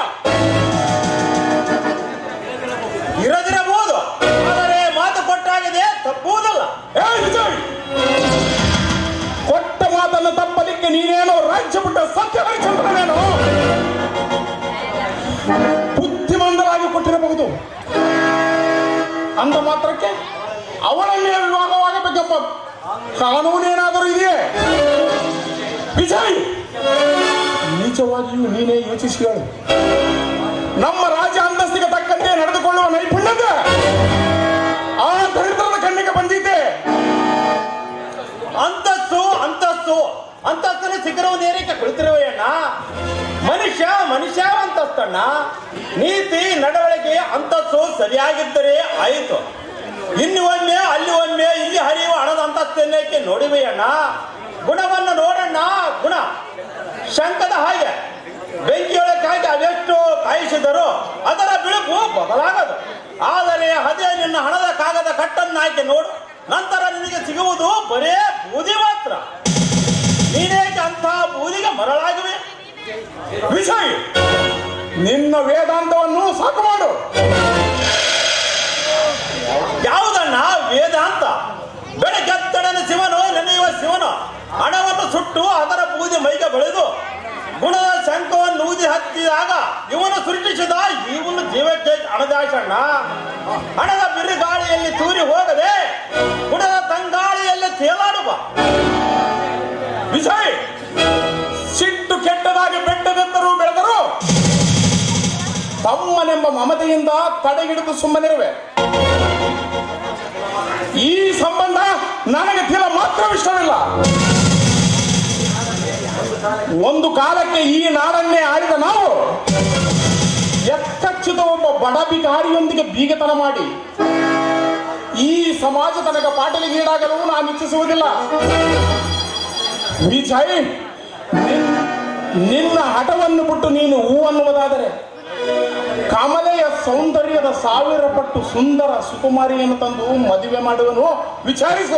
ಇರದಿರಬಹುದು ಆದರೆ ಮಾತು ಕೊಟ್ಟಾಗಿದೆ ತಪ್ಪುವುದಲ್ಲ ಏ ವಿಜಯ್ ಕೊಟ್ಟ ಮಾತನ್ನು ತಪ್ಪಲಿಕ್ಕೆ ನೀನೇನೋ ರಾಜ್ಯ ಬಿಟ್ಟ ಸತ್ಯ ಹರಿಚಂದ್ರನೇನೋ ಬುದ್ಧಿಮಂದರಾಗಿ ಕೊಟ್ಟಿರಬಹುದು ಅಂದ ಮಾತ್ರಕ್ಕೆ ಅವಳನ್ನೇ ವಿವಾಹವಾಗಬೇಕೆಂಬ ಕಾನೂನೇನಾದರೂ ಇದೆಯೇ ವಿಜಯ್ ನಿಜವಾಗಿಯೂ ನೀನೇ ಯೋಚಿಸಿ ಹೇಳು ನಮ್ಮ ರಾಜ್ಯ ಅಂತಸ್ತಿಗೆ ತಕ್ಕಂತೆ ನಡೆದುಕೊಳ್ಳುವ ನೈಪುಣ್ಯತೆ ಆ ದರಿದ್ರದ ಕಣ್ಣಿಗೆ ಬಂದಿದ್ದೆ ಅಂತಸ್ತು ಅಂತಸ್ತು ಅಂತಸ್ತಿನ ಶಿಖರವನ್ನು ಏರಿಕೆ ಕುಳಿತಿರುವೆಯಣ್ಣ ಮನುಷ್ಯ ಮನುಷ್ಯ ಅಂತಸ್ತಣ್ಣ ನೀತಿ ನಡವಳಿಕೆ ಅಂತಸ್ತು ಸರಿಯಾಗಿದ್ದರೆ ಆಯಿತು ಇಲ್ಲಿ ಒಮ್ಮೆ ಅಲ್ಲಿ ಒಮ್ಮೆ ಇಲ್ಲಿ ಹರಿಯುವ ಹಣದ ಅಂತಸ್ತೇನಕ್ಕೆ ನೋಡಿವೆಯಣ್ಣ ಗುಣವನ್ನು ನೋಡಣ್ಣ ಗುಣ ಶಂಕದ ಹಾಗೆ ಬೆಂಕಿಯೊಳಗಾಗಿ ಅವೆಷ್ಟು ಕಾಯಿಸಿದರೂ ಅದರ ಬಿಳುಪು ಬದಲಾಗದು ಆದರೆ ಅದೇ ನಿನ್ನ ಹಣದ ಕಾಗದ ಕಟ್ಟನ್ನು ಹಾಕಿ ನೋಡು ನಂತರ ನಿನಗೆ ಸಿಗುವುದು ಬರೇ ಬೂದಿ ಮಾತ್ರ ನೀನೇಕೆ ಅಂಥ ಬೂದಿಗೆ ಮರಳಾಗಿವೆ ವಿಜಯ್ ನಿನ್ನ ವೇದಾಂತವನ್ನು ಸಾಕು ಮಾಡು ಯಾವುದಣ್ಣ ವೇದಾಂತ ಬೆಳಗ್ಗೆತ್ತಡನ ಶಿವನು ನೆನೆಯುವ ಶಿವನು ಹಣವನ್ನು ಸುಟ್ಟು ಅದರ ಬೂದಿ ಮೈಗೆ ಬೆಳೆದು ಗುಣದ ಶಂಕವನ್ನು ಊದಿ ಹತ್ತಿದಾಗ ಇವನು ಸೃಷ್ಟಿಸಿದ ಇವನು ಜೀವಕ್ಕೆ ಹಣದಾಶಣ್ಣ ಹಣದ ಬಿರುಗಾಳಿಯಲ್ಲಿ ತೂರಿ ಹೋಗದೆ ಗುಣದ ತಂಗಾಳಿಯಲ್ಲಿ ತೇಲಾಡುವ ವಿಜಯ್ ಸಿಟ್ಟು ಕೆಟ್ಟದಾಗಿ ಬೆಟ್ಟದೆತ್ತರೂ ಬೆಳೆದರು ತಮ್ಮನೆಂಬ ಮಮತೆಯಿಂದ ತಡೆಹಿಡಿದು ಸುಮ್ಮನಿರುವೆ ಈ ಸಂಬಂಧ ನನಗೆ ತಿಲ ಮಾತ್ರವಿಷ್ಟವಿಲ್ಲ ಒಂದು ಕಾಲಕ್ಕೆ ಈ ನಾಡನ್ನೇ ಆಳಿದ ನಾವು ಎಕ್ಕಚ್ಚುತ ಒಬ್ಬ ಬಡ ಬಿಕಾರಿಯೊಂದಿಗೆ ಬೀಗತನ ಮಾಡಿ ಈ ಸಮಾಜ ತನಗ ಪಾಟಲಿಗೀಡಾಗಲು ನಾನು ಇಚ್ಛಿಸುವುದಿಲ್ಲ ವಿಜಯ್ ನಿನ್- ನಿನ್ನ ಹಠವನ್ನು ಬಿಟ್ಟು ನೀನು ಹೂ ಅನ್ನುವುದಾದರೆ ಕಮಲೆಯ ಸೌಂದರ್ಯದ ಸಾವಿರ ಪಟ್ಟು ಸುಂದರ ಸುಕುಮಾರಿಯನ್ನು ತಂದು ಮದುವೆ ಮಾಡುವನು ವಿಚಾರಿಸು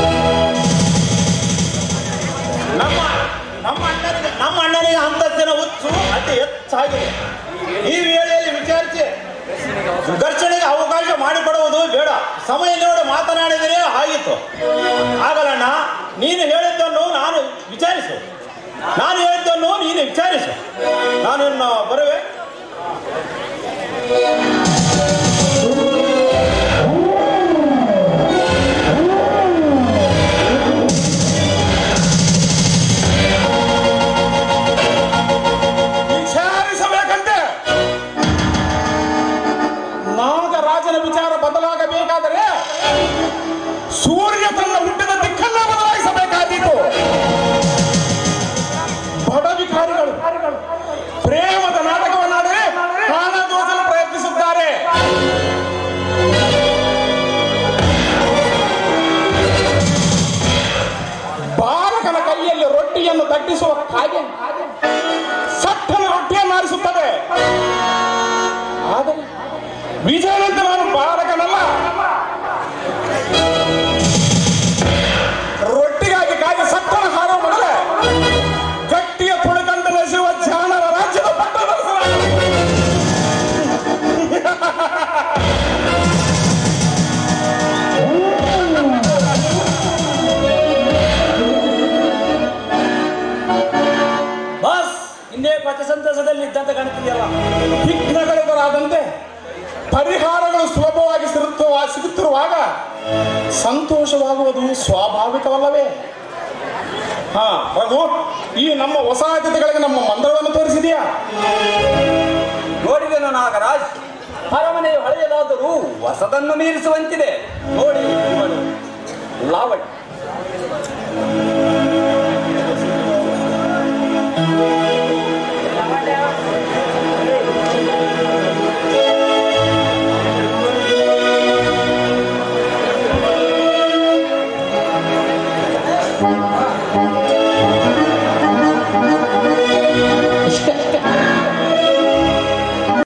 ನಮ್ಮ ನಮ್ಮ ಅಣ್ಣನಿಗೆ ನಮ್ಮ ಅಣ್ಣನಿಗೆ ಅಂತಸ್ತಿನ ಹುಚ್ಚು ಅತಿ ಹೆಚ್ಚಾಗಿದೆ ಈ ವೇಳೆಯಲ್ಲಿ ವಿಚಾರಿಸಿ ಘರ್ಷಣೆಗೆ ಅವಕಾಶ ಮಾಡಿಕೊಡುವುದು ಬೇಡ ಸಮಯ ನೋಡಿ ಮಾತನಾಡಿದರೆ ಆಯಿತು ಆಗಲಣ್ಣ ನೀನು ಹೇಳಿದ್ದನ್ನು ನಾನು ವಿಚಾರಿಸು ನಾನು ಹೇಳಿದ್ದನ್ನು ನೀನು ವಿಚಾರಿಸು ನಾನು ಇನ್ನು ಬರುವೆ ವಿಚಾರಿಸಬೇಕಂತೆ ನಾಗರಾಜನ ವಿಚಾರ ಬದಲಾಗಬೇಕಾದರೆ ಸೂರ್ಯ ತನ್ನ ಹುಟ್ಟಿದ ದಿಕ್ಕನ್ನ ಬದಲಾಯಿಸಬೇಕಾದೀತು ಬಡ ವಿಕಾರಿಗಳು ಪ್ರೇಮದ ನಾಟಕವನ್ನಾಡಿ ಹಣ ದೋಚಲು ಪ್ರಯತ್ನಿಸುತ್ತಾರೆ ಬಾಲಕನ ಕೈಯಲ್ಲಿ ರೊಟ್ಟಿಯನ್ನು ದಟ್ಟಿಸುವ ಕಾಗೆ ಸಟ್ಟನ ರೊಟ್ಟಿಯನ್ನು ಆರಿಸುತ್ತದೆ ಆದರೆ ವಿಜಯನಂತೆ ನಾನು ಬಾಲಕನಲ್ಲ ರೊಟ್ಟಿಗಾಗಿ ಕಾಗೆ ಸಟ್ಟನ ಹಾರೋ ಮೊದಲೇ ಗಟ್ಟಿಯ ತುಳಿದಂತೆ ನೆಸೆಯುವ ಜಾಣರ ರಾಜ್ಯದ ಪಟ್ಟದರಸನಾಗ ಬಸ್ ಹಿಂದೆ ಪಥಸಂತಸದಲ್ಲಿ ಇದ್ದಂತ ಕಾಣುತ್ತಿದೆಯಲ್ಲ ವಿಘ್ನಗಳೆದುರಾದಂತೆ ಪರಿಹಾರಗಳು ಸುಲಭವಾಗಿ ಸಿಗುತ್ತುವ ಸಿಗುತ್ತಿರುವಾಗ ಸಂತೋಷವಾಗುವುದು ಸ್ವಾಭಾವಿಕವಲ್ಲವೇ ಹಾ ರಘು ಈ ನಮ್ಮ ಹೊಸ ಅತಿಥಿಗಳಿಗೆ ನಮ್ಮ ಮಂದಿರವನ್ನು ತೋರಿಸಿದೆಯಾ ನೋಡಿದೆನು ನಾಗರಾಜ್ ಅರಮನೆಯು ಹಳೆಯದಾದರೂ ಹೊಸದನ್ನು ಮೀರಿಸುವಂತಿದೆ ನೋಡಿ ಇವಳು ಲಾವಣಿ